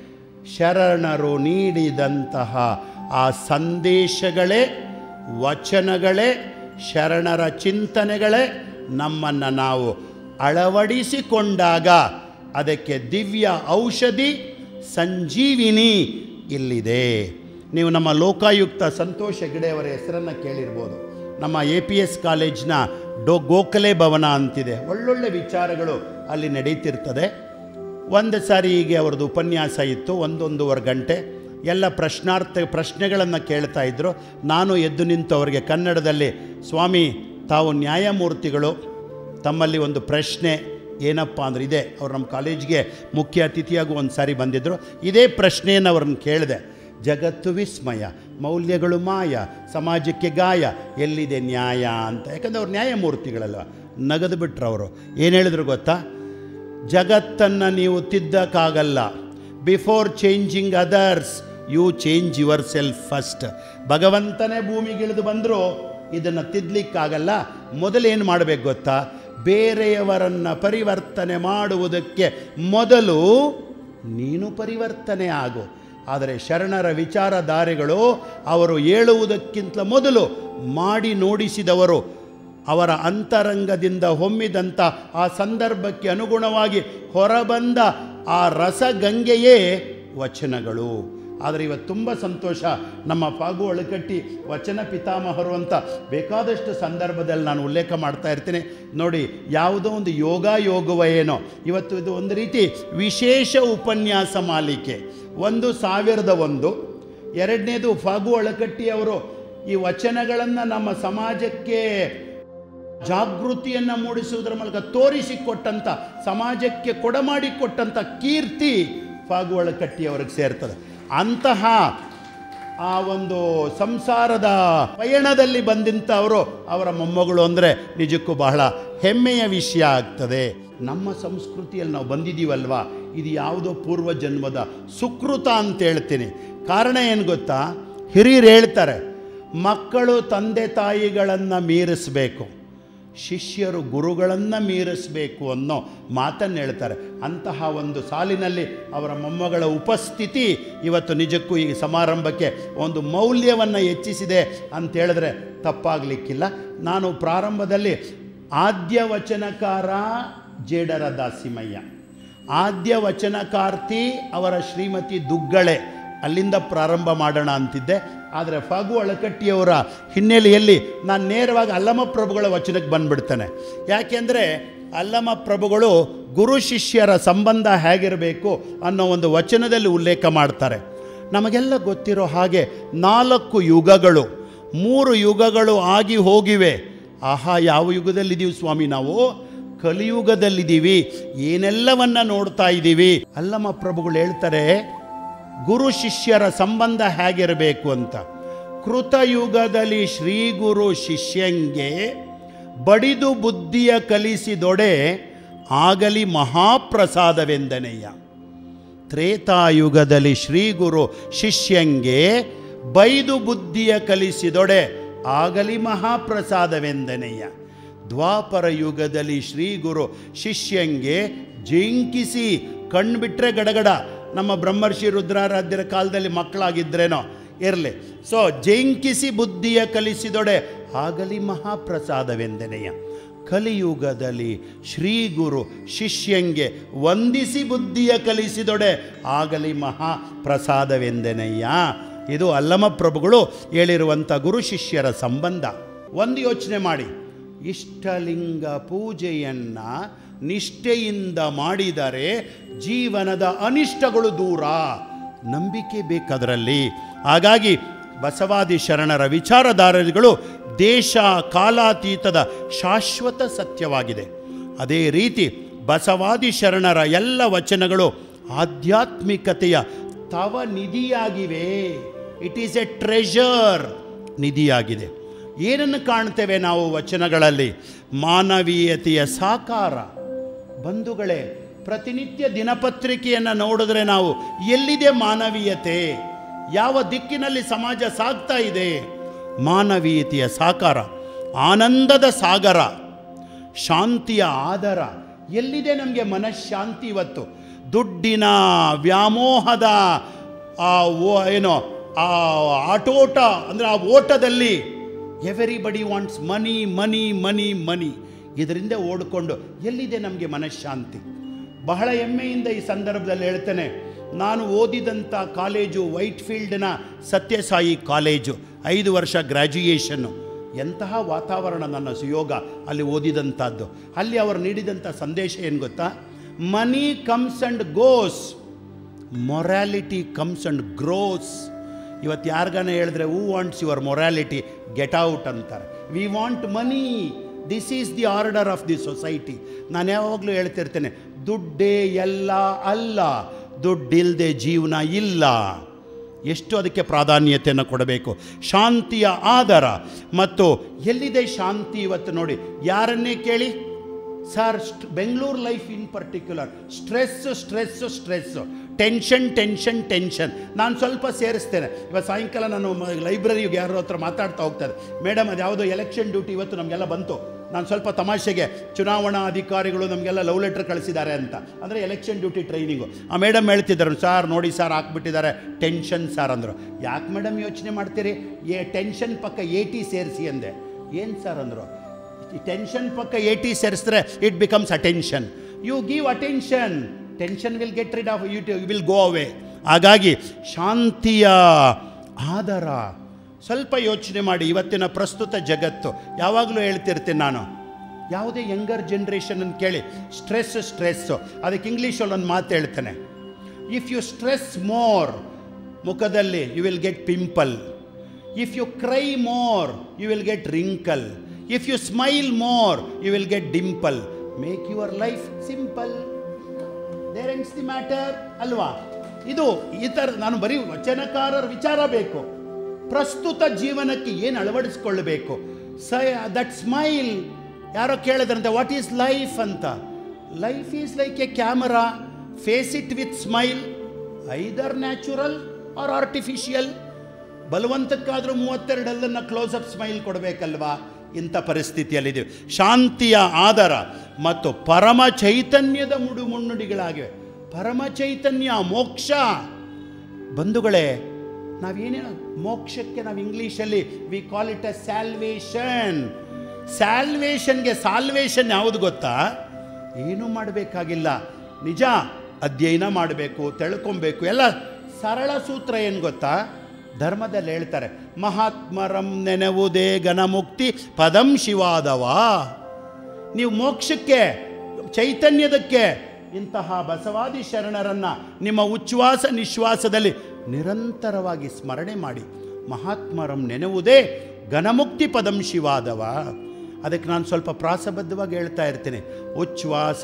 ಶರಣರು ನೀಡಿದಂತಹ ಆ ಸಂದೇಶಗಳೇ ವಚನಗಳೇ ಶರಣರ ಚಿಂತನೆಗಳೇ ನಮ್ಮನ್ನು ನಾವು ಅಳವಡಿಸಿಕೊಂಡಾಗ ಅದಕ್ಕೆ ದಿವ್ಯ ಔಷಧಿ ಸಂಜೀವಿನಿ ಇಲ್ಲಿದೆ ನೀವು ನಮ್ಮ ಲೋಕಾಯುಕ್ತ ಸಂತೋಷ ಹೆಗಡೆಯವರ ಹೆಸರನ್ನು ಕೇಳಿರ್ಬೋದು ನಮ್ಮ ಎ ಪಿ ಎಸ್ ಕಾಲೇಜ್ನ ಡೋ ಗೋಖಲೆ ಭವನ ಅಂತಿದೆ ಒಳ್ಳೊಳ್ಳೆ ವಿಚಾರಗಳು ಅಲ್ಲಿ ನಡೀತಿರ್ತದೆ ಒಂದು ಸಾರಿ ಹೀಗೆ ಅವ್ರದ್ದು ಉಪನ್ಯಾಸ ಇತ್ತು ಒಂದೊಂದೂವರೆ ಗಂಟೆ ಎಲ್ಲ ಪ್ರಶ್ನಾರ್ಥ ಪ್ರಶ್ನೆಗಳನ್ನು ಕೇಳ್ತಾ ಇದ್ದರು ನಾನು ಎದ್ದು ನಿಂತು ಅವರಿಗೆ ಕನ್ನಡದಲ್ಲಿ ಸ್ವಾಮಿ ತಾವು ನ್ಯಾಯಮೂರ್ತಿಗಳು ತಮ್ಮಲ್ಲಿ ಒಂದು ಪ್ರಶ್ನೆ ಏನಪ್ಪ ಅಂದ್ರೆ ಇದೆ ಅವ್ರು ನಮ್ಮ ಕಾಲೇಜ್ಗೆ ಮುಖ್ಯ ಅತಿಥಿಯಾಗಿ ಒಂದು ಸಾರಿ ಬಂದಿದ್ದರು ಇದೇ ಪ್ರಶ್ನೆಯನ್ನು ಅವ್ರನ್ನ ಕೇಳಿದೆ ಜಗತ್ತು ವಿಸ್ಮಯ ಮೌಲ್ಯಗಳು ಮಾಯ ಸಮಾಜಕ್ಕೆ ಗಾಯ ಎಲ್ಲಿದೆ ನ್ಯಾಯ ಅಂತ ಯಾಕಂದ್ರೆ ಅವ್ರು ನ್ಯಾಯಮೂರ್ತಿಗಳಲ್ವ ನಗದು ಬಿಟ್ರು ಅವರು ಏನು ಹೇಳಿದ್ರು ಗೊತ್ತಾ ಜಗತ್ತನ್ನು ನೀವು ತಿದ್ದಕ್ಕಾಗಲ್ಲ before changing others you change yourself first ಭಗವಂತನೇ ಭೂಮಿಗಿಳಿದು ಬಂದರೂ ಇದನ್ನು ತಿದ್ದಲಿಕ್ಕಾಗಲ್ಲ ಮೊದಲೇನು ಮಾಡಬೇಕು ಗೊತ್ತಾ ಬೇರೆಯವರನ್ನು ಪರಿವರ್ತನೆ ಮಾಡುವುದಕ್ಕೆ ಮೊದಲು ನೀನು ಪರಿವರ್ತನೆ ಆಗು ಆದರೆ ಶರಣರ ವಿಚಾರಧಾರೆಗಳು ಅವರು ಹೇಳುವುದಕ್ಕಿಂತ ಮೊದಲು ಮಾಡಿ ನೋಡಿಸಿದವರು ಅವರ ಅಂತರಂಗದಿಂದ ಹೊಮ್ಮಿದಂಥ ಆ ಸಂದರ್ಭಕ್ಕೆ ಅನುಗುಣವಾಗಿ ಹೊರಬಂದ ಆ ರಸಗಂಗೆಯೇ ವಚನಗಳು ಆದರೆ ಇವತ್ತು ತುಂಬ ಸಂತೋಷ ನಮ್ಮ ಪಾಗು ಅಳಕಟ್ಟಿ ವಚನ ಪಿತಾಮಹರು ಅಂತ ಬೇಕಾದಷ್ಟು ಸಂದರ್ಭದಲ್ಲಿ ನಾನು ಉಲ್ಲೇಖ ಮಾಡ್ತಾ ಇರ್ತೀನಿ ನೋಡಿ ಯಾವುದೋ ಒಂದು ಯೋಗ ಯೋಗವ ಏನೋ ಇವತ್ತು ಇದು ಒಂದು ರೀತಿ ವಿಶೇಷ ಉಪನ್ಯಾಸ ಮಾಲಿಕೆ ಒಂದು ಸಾವಿರದ ಒಂದು ಎರಡನೇದು ಫಾಗು ಅಳಕಟ್ಟಿ ಅವರು ಈ ವಚನಗಳನ್ನು ನಮ್ಮ ಸಮಾಜಕ್ಕೆ ಜಾಗೃತಿಯನ್ನು ಮೂಡಿಸುವುದರ ಮೂಲಕ ತೋರಿಸಿಕೊಟ್ಟಂಥ ಸಮಾಜಕ್ಕೆ ಕೊಡಮಾಡಿಕೊಟ್ಟಂಥ ಕೀರ್ತಿ ಫಾಗು ಅಳಕಟ್ಟಿ ಅವ್ರಿಗೆ ಸೇರ್ತದೆ ಅಂತಹ ಆ ಒಂದು ಸಂಸಾರದ ಪಯಣದಲ್ಲಿ ಬಂದಿಂಥವರು ಅವರ ಮೊಮ್ಮಗಳು ಅಂದರೆ ನಿಜಕ್ಕೂ ಬಹಳ ಹೆಮ್ಮೆಯ ವಿಷಯ ಆಗ್ತದೆ ನಮ್ಮ ಸಂಸ್ಕೃತಿಯಲ್ಲಿ ನಾವು ಬಂದಿದ್ದೀವಲ್ವಾ ಇದು ಯಾವುದೋ ಪೂರ್ವ ಜನ್ಮದ ಸುಕೃತ ಅಂತ ಹೇಳ್ತೀನಿ ಕಾರಣ ಏನು ಗೊತ್ತಾ ಹಿರಿಯರು ಹೇಳ್ತಾರೆ ಮಕ್ಕಳು ತಂದೆ ತಾಯಿಗಳನ್ನು ಮೀರಿಸಬೇಕು ಶಿಷ್ಯರು ಗುರುಗಳನ್ನು ಮೀರಿಸಬೇಕು ಅನ್ನೋ ಮಾತನ್ನು ಹೇಳ್ತಾರೆ ಅಂತಹ ಒಂದು ಸಾಲಿನಲ್ಲಿ ಅವರ ಮೊಮ್ಮಗಳ ಉಪಸ್ಥಿತಿ ಇವತ್ತು ನಿಜಕ್ಕೂ ಈ ಸಮಾರಂಭಕ್ಕೆ ಒಂದು ಮೌಲ್ಯವನ್ನು ಹೆಚ್ಚಿಸಿದೆ ಅಂತ ಹೇಳಿದ್ರೆ ತಪ್ಪಾಗಲಿಕ್ಕಿಲ್ಲ ನಾನು ಪ್ರಾರಂಭದಲ್ಲಿ ಆದ್ಯ ವಚನಕಾರ ಜೇಡರ ದಾಸಿಮಯ್ಯ ಆದ್ಯ ವಚನಕಾರ್ತಿ ಅವರ ಶ್ರೀಮತಿ ದುಗ್ಗಳೆ ಅಲ್ಲಿಂದ ಪ್ರಾರಂಭ ಮಾಡೋಣ ಅಂತಿದ್ದೆ ಆದರೆ ಫಗು ಅಳಕಟ್ಟಿಯವರ ಹಿನ್ನೆಲೆಯಲ್ಲಿ ನಾನು ನೇರವಾಗಿ ಅಲ್ಲಮ ಪ್ರಭುಗಳ ವಚನಕ್ಕೆ ಬಂದುಬಿಡ್ತೇನೆ ಯಾಕೆಂದರೆ ಅಲ್ಲಮ ಪ್ರಭುಗಳು ಗುರು ಶಿಷ್ಯರ ಸಂಬಂಧ ಹೇಗಿರಬೇಕು ಅನ್ನೋ ಒಂದು ವಚನದಲ್ಲಿ ಉಲ್ಲೇಖ ಮಾಡ್ತಾರೆ ನಮಗೆಲ್ಲ ಗೊತ್ತಿರೋ ಹಾಗೆ ನಾಲ್ಕು ಯುಗಗಳು ಮೂರು ಯುಗಗಳು ಆಗಿ ಹೋಗಿವೆ ಆಹಾ ಯಾವ ಯುಗದಲ್ಲಿದ್ದೀವಿ ಸ್ವಾಮಿ ನಾವು ಕಲಿಯುಗದಲ್ಲಿದ್ದೀವಿ ಏನೆಲ್ಲವನ್ನ ನೋಡ್ತಾ ಇದ್ದೀವಿ ಅಲ್ಲಮ ಪ್ರಭುಗಳು ಹೇಳ್ತಾರೆ ಗುರು ಶಿಷ್ಯರ ಸಂಬಂಧ ಹೇಗಿರಬೇಕು ಅಂತ ಕೃತಯುಗದಲ್ಲಿ ಶ್ರೀ ಗುರು ಶಿಷ್ಯಂಗೆ ಬಡಿದು ಬುದ್ಧಿಯ ಕಲಿಸಿದೊಡೆ ಆಗಲಿ ಮಹಾಪ್ರಸಾದವೆಂದನೆಯ ತ್ರೇತಾಯುಗದಲ್ಲಿ ಶ್ರೀ ಗುರು ಶಿಷ್ಯಂಗೆ ಬೈದು ಬುದ್ಧಿಯ ಕಲಿಸಿದೊಡೆ ಆಗಲಿ ಮಹಾಪ್ರಸಾದವೆಂದನೆಯ ದ್ವಾಪರ ಯುಗದಲ್ಲಿ ಶ್ರೀ ಗುರು ಶಿಷ್ಯಂಗೆ ಜಿಂಕಿಸಿ ಕಣ್ಬಿಟ್ರೆ ಗಡಗಡ ನಮ್ಮ ಬ್ರಹ್ಮರ್ಷಿ ರುದ್ರಾರಾಧ್ಯರ ಕಾಲದಲ್ಲಿ ಮಕ್ಕಳಾಗಿದ್ರೇನೋ ಇರಲಿ ಸೊ ಜಂಕಿಸಿ ಬುದ್ಧಿಯ ಕಲಿಸಿದೊಡೆ ಆಗಲಿ ಮಹಾಪ್ರಸಾದವೆಂದನೆಯ ಕಲಿಯುಗದಲ್ಲಿ ಶ್ರೀ ಗುರು ಶಿಷ್ಯಂಗೆ ವಂದಿಸಿ ಬುದ್ಧಿಯ ಕಲಿಸಿದೊಡೆ ಆಗಲಿ ಮಹಾಪ್ರಸಾದವೆಂದೆನಯ್ಯ ಇದು ಅಲ್ಲಮ ಪ್ರಭುಗಳು ಹೇಳಿರುವಂಥ ಗುರು ಶಿಷ್ಯರ ಸಂಬಂಧ ಒಂದು ಯೋಚನೆ ಮಾಡಿ ಇಷ್ಟಲಿಂಗ ಪೂಜೆಯನ್ನು ನಿಷ್ಠೆಯಿಂದ ಮಾಡಿದರೆ ಜೀವನದ ಅನಿಷ್ಟಗಳು ದೂರ ನಂಬಿಕೆ ಬೇಕದರಲ್ಲಿ ಹಾಗಾಗಿ ಬಸವಾದಿ ಶರಣರ ವಿಚಾರಧಾರೆಗಳು ದೇಶ ಕಾಲಾತೀತದ ಶಾಶ್ವತ ಸತ್ಯವಾಗಿದೆ ಅದೇ ರೀತಿ ಬಸವಾದಿ ಶರಣರ ಎಲ್ಲ ವಚನಗಳು ಆಧ್ಯಾತ್ಮಿಕತೆಯ ತವ ನಿಧಿಯಾಗಿವೆ ಇಟ್ ಈಸ್ ಎ ಟ್ರೆಷರ್ ನಿಧಿಯಾಗಿದೆ ಏನನ್ನು ಕಾಣ್ತೇವೆ ನಾವು ವಚನಗಳಲ್ಲಿ ಮಾನವೀಯತೆಯ ಸಾಕಾರ ಬಂಧುಗಳೇ ಪ್ರತಿನಿತ್ಯ ದಿನಪತ್ರಿಕೆಯನ್ನು ನೋಡಿದ್ರೆ ನಾವು ಎಲ್ಲಿದೆ ಮಾನವೀಯತೆ ಯಾವ ದಿಕ್ಕಿನಲ್ಲಿ ಸಮಾಜ ಸಾಗ್ತಾ ಇದೆ ಮಾನವೀಯತೆಯ ಸಾಕಾರ ಆನಂದದ ಸಾಗರ ಶಾಂತಿಯ ಆಧಾರ ಎಲ್ಲಿದೆ ನಮಗೆ ಮನಃಶಾಂತಿ ಇವತ್ತು ದುಡ್ಡಿನ ವ್ಯಾಮೋಹದ ಆ ಓ ಏನೋ ಆ ಆಟೋಟ ಅಂದರೆ ಆ ಓಟದಲ್ಲಿ ಎವರಿಬಡಿ ವಾಂಟ್ಸ್ ಮನಿ ಮನಿ ಮನಿ ಮನಿ ಇದರಿಂದ ಓಡಿಕೊಂಡು ಎಲ್ಲಿದೆ ನಮಗೆ ಮನಃಶಾಂತಿ ಬಹಳ ಹೆಮ್ಮೆಯಿಂದ ಈ ಸಂದರ್ಭದಲ್ಲಿ ಹೇಳ್ತೇನೆ ನಾನು ಓದಿದಂಥ ಕಾಲೇಜು ವೈಟ್ ಫೀಲ್ಡ್ನ ಸತ್ಯಸಾಯಿ ಕಾಲೇಜು ಐದು ವರ್ಷ ಗ್ರ್ಯಾಜುಯೇಷನ್ನು ಎಂತಹ ವಾತಾವರಣ ನನ್ನ ಸುಯೋಗ ಅಲ್ಲಿ ಓದಿದಂಥದ್ದು ಅಲ್ಲಿ ಅವರು ನೀಡಿದಂಥ ಸಂದೇಶ ಏನು ಗೊತ್ತಾ money comes and goes morality comes and grows ಇವತ್ತು ಯಾರಿಗಾನ ಹೇಳಿದ್ರೆ who wants your morality get out ಅಂತಾರೆ we want money this is the order of the society ನಾನು ಯಾವಾಗಲೂ ಹೇಳ್ತಿರ್ತೇನೆ ದುಡ್ಡೇ ಎಲ್ಲ ಅಲ್ಲ ದುಡ್ಡಿಲ್ಲದೆ ಜೀವನ ಇಲ್ಲ ಎಷ್ಟು ಅದಕ್ಕೆ ಪ್ರಾಧಾನ್ಯತೆಯನ್ನು ಕೊಡಬೇಕು ಶಾಂತಿಯ ಆಧಾರ ಮತ್ತು ಎಲ್ಲಿದೆ ಶಾಂತಿ ಇವತ್ತು ನೋಡಿ ಯಾರನ್ನೇ ಕೇಳಿ ಸರ್ ಸ್ಟ್ Bengaluru life in particular stress stress stress tension tension tension ನಾನು ಸ್ವಲ್ಪ ಸೇರಿಸ್ತೇನೆ ಇವತ್ತು ಸಾಯಂಕಾಲ ನಾನು ಲೈಬ್ರರಿಗೆ ಯಾರೋ ಹತ್ರ ಮಾತಾಡ್ತಾ ಹೋಗ್ತಾರೆ ಮೇಡಮ್ ಅದು ಯಾವುದೋ ಎಲೆಕ್ಷನ್ ಡ್ಯೂಟಿ ಇವತ್ತು ನಮಗೆಲ್ಲ ಬಂತು ನಾನು ಸ್ವಲ್ಪ ತಮಾಷೆಗೆ ಚುನಾವಣಾ ಅಧಿಕಾರಿಗಳು ನಮಗೆಲ್ಲ ಲವ್ ಲೆಟರ್ ಕಳಿಸಿದ್ದಾರೆ ಅಂತ ಅಂದರೆ ಎಲೆಕ್ಷನ್ ಡ್ಯೂಟಿ ಟ್ರೈನಿಂಗು ಆ ಮೇಡಮ್ ಹೇಳ್ತಿದ್ದಾರೆ ಸರ್ ನೋಡಿ ಸರ್ ಹಾಕ್ಬಿಟ್ಟಿದ್ದಾರೆ ಟೆನ್ಷನ್ ಸರ್ ಅಂದರು ಯಾಕೆ ಮೇಡಮ್ ಯೋಚನೆ ಮಾಡ್ತೀರಿ ಏ ಟೆನ್ಷನ್ ಪಕ್ಕ ಏಟಿ ಸೇರಿಸಿ ಅಂದೆ ಏನು ಸರ್ ಅಂದರು ಈ ಟೆನ್ಷನ್ ಪಕ್ಕ ಏಟಿ ಸೇರಿಸಿದ್ರೆ it becomes attention you give attention tension will get rid of you will go away ಹಾಗಾಗಿ ಶಾಂತಿಯ ಆಧಾರ ಸ್ವಲ್ಪ ಯೋಚನೆ ಮಾಡಿ ಇವತ್ತಿನ ಪ್ರಸ್ತುತ ಜಗತ್ತು ಯಾವಾಗಲೂ ಹೇಳ್ತಿರ್ತೀನಿ ನಾನು ಯಾವುದೇ ಯಂಗರ್ ಜನ್ರೇಷನ್ ಅಂತ ಕೇಳಿ ಸ್ಟ್ರೆಸ್ ಸ್ಟ್ರೆಸ್ಸು ಅದಕ್ಕೆ ಇಂಗ್ಲೀಷಲ್ಲಿ ಒಂದು ಮಾತು ಹೇಳ್ತೇನೆ ಇಫ್ ಯು ಸ್ಟ್ರೆಸ್ ಮೋರ್ ಮುಖದಲ್ಲಿ you will get pimple if you cry more you will get wrinkle if you smile more you will get dimple make your life simple there ends the matter ಅಲ್ವಾ ಇದು ಈ ಥರ ನಾನು ಬರೀ ವಚನಕಾರರ ವಿಚಾರ ಬೇಕು ಪ್ರಸ್ತುತ ಜೀವನಕ್ಕೆ ಏನು ಅಳವಡಿಸ್ಕೊಳ್ಬೇಕು ಸ ದಟ್ ಸ್ಮೈಲ್ ಯಾರೋ ಕೇಳಿದ್ರಂತೆ ವಾಟ್ ಈಸ್ ಲೈಫ್ ಅಂತ life is like a camera face it with smile either natural or artificial ಬಲವಂತಕ್ಕಾದರೂ ಮೂವತ್ತೆರಡಲ್ಲನ್ನು ಕ್ಲೋಸಪ್ ಸ್ಮೈಲ್ ಕೊಡಬೇಕಲ್ವಾ ಇಂಥ ಪರಿಸ್ಥಿತಿಯಲ್ಲಿದ್ದೀವಿ ಶಾಂತಿಯ ಆಧಾರ ಮತ್ತು ಪರಮ ಚೈತನ್ಯದ ಮುಡು ಮುನ್ನುಡಿಗಳಾಗಿವೆ ಪರಮ ಚೈತನ್ಯ ಮೋಕ್ಷ ಬಂಧುಗಳೇ ನಾವೇನೇನು ಮೋಕ್ಷಕ್ಕೆ ನಾವು ಇಂಗ್ಲೀಷಲ್ಲಿ we call it a salvation ಸ್ಯಾಲ್ವೇಷನ್ಗೆ ಸಾಲ್ವೇಷನ್ ಯಾವುದು ಗೊತ್ತಾ ಏನೂ ಮಾಡಬೇಕಾಗಿಲ್ಲ ನಿಜ ಅಧ್ಯಯನ ಮಾಡಬೇಕು ತಿಳ್ಕೊಬೇಕು ಎಲ್ಲ ಸರಳ ಸೂತ್ರ ಏನು ಗೊತ್ತಾ ಧರ್ಮದಲ್ಲಿ ಹೇಳ್ತಾರೆ ಮಹಾತ್ಮರಂ ನೆನೆವುದೇ ಘನಮುಕ್ತಿ ಪದಂ ಶಿವಾದವ ನೀವು ಮೋಕ್ಷಕ್ಕೆ ಚೈತನ್ಯದಕ್ಕೆ ಇಂತಹ ಬಸವಾದಿ ಶರಣರನ್ನು ನಿಮ್ಮ ಉಚ್ಛ್ವಾಸ ನಿಶ್ವಾಸದಲ್ಲಿ ನಿರಂತರವಾಗಿ ಸ್ಮರಣೆ ಮಾಡಿ ಮಹಾತ್ಮರಂ ನೆನೆವುದೇ ಘನಮುಕ್ತಿ ಪದಂ ಶಿವಾದವ ಅದಕ್ಕೆ ನಾನು ಸ್ವಲ್ಪ ಪ್ರಾಸಬದ್ಧವಾಗಿ ಹೇಳ್ತಾ ಇರ್ತೀನಿ ಉಚ್ಛ್ವಾಸ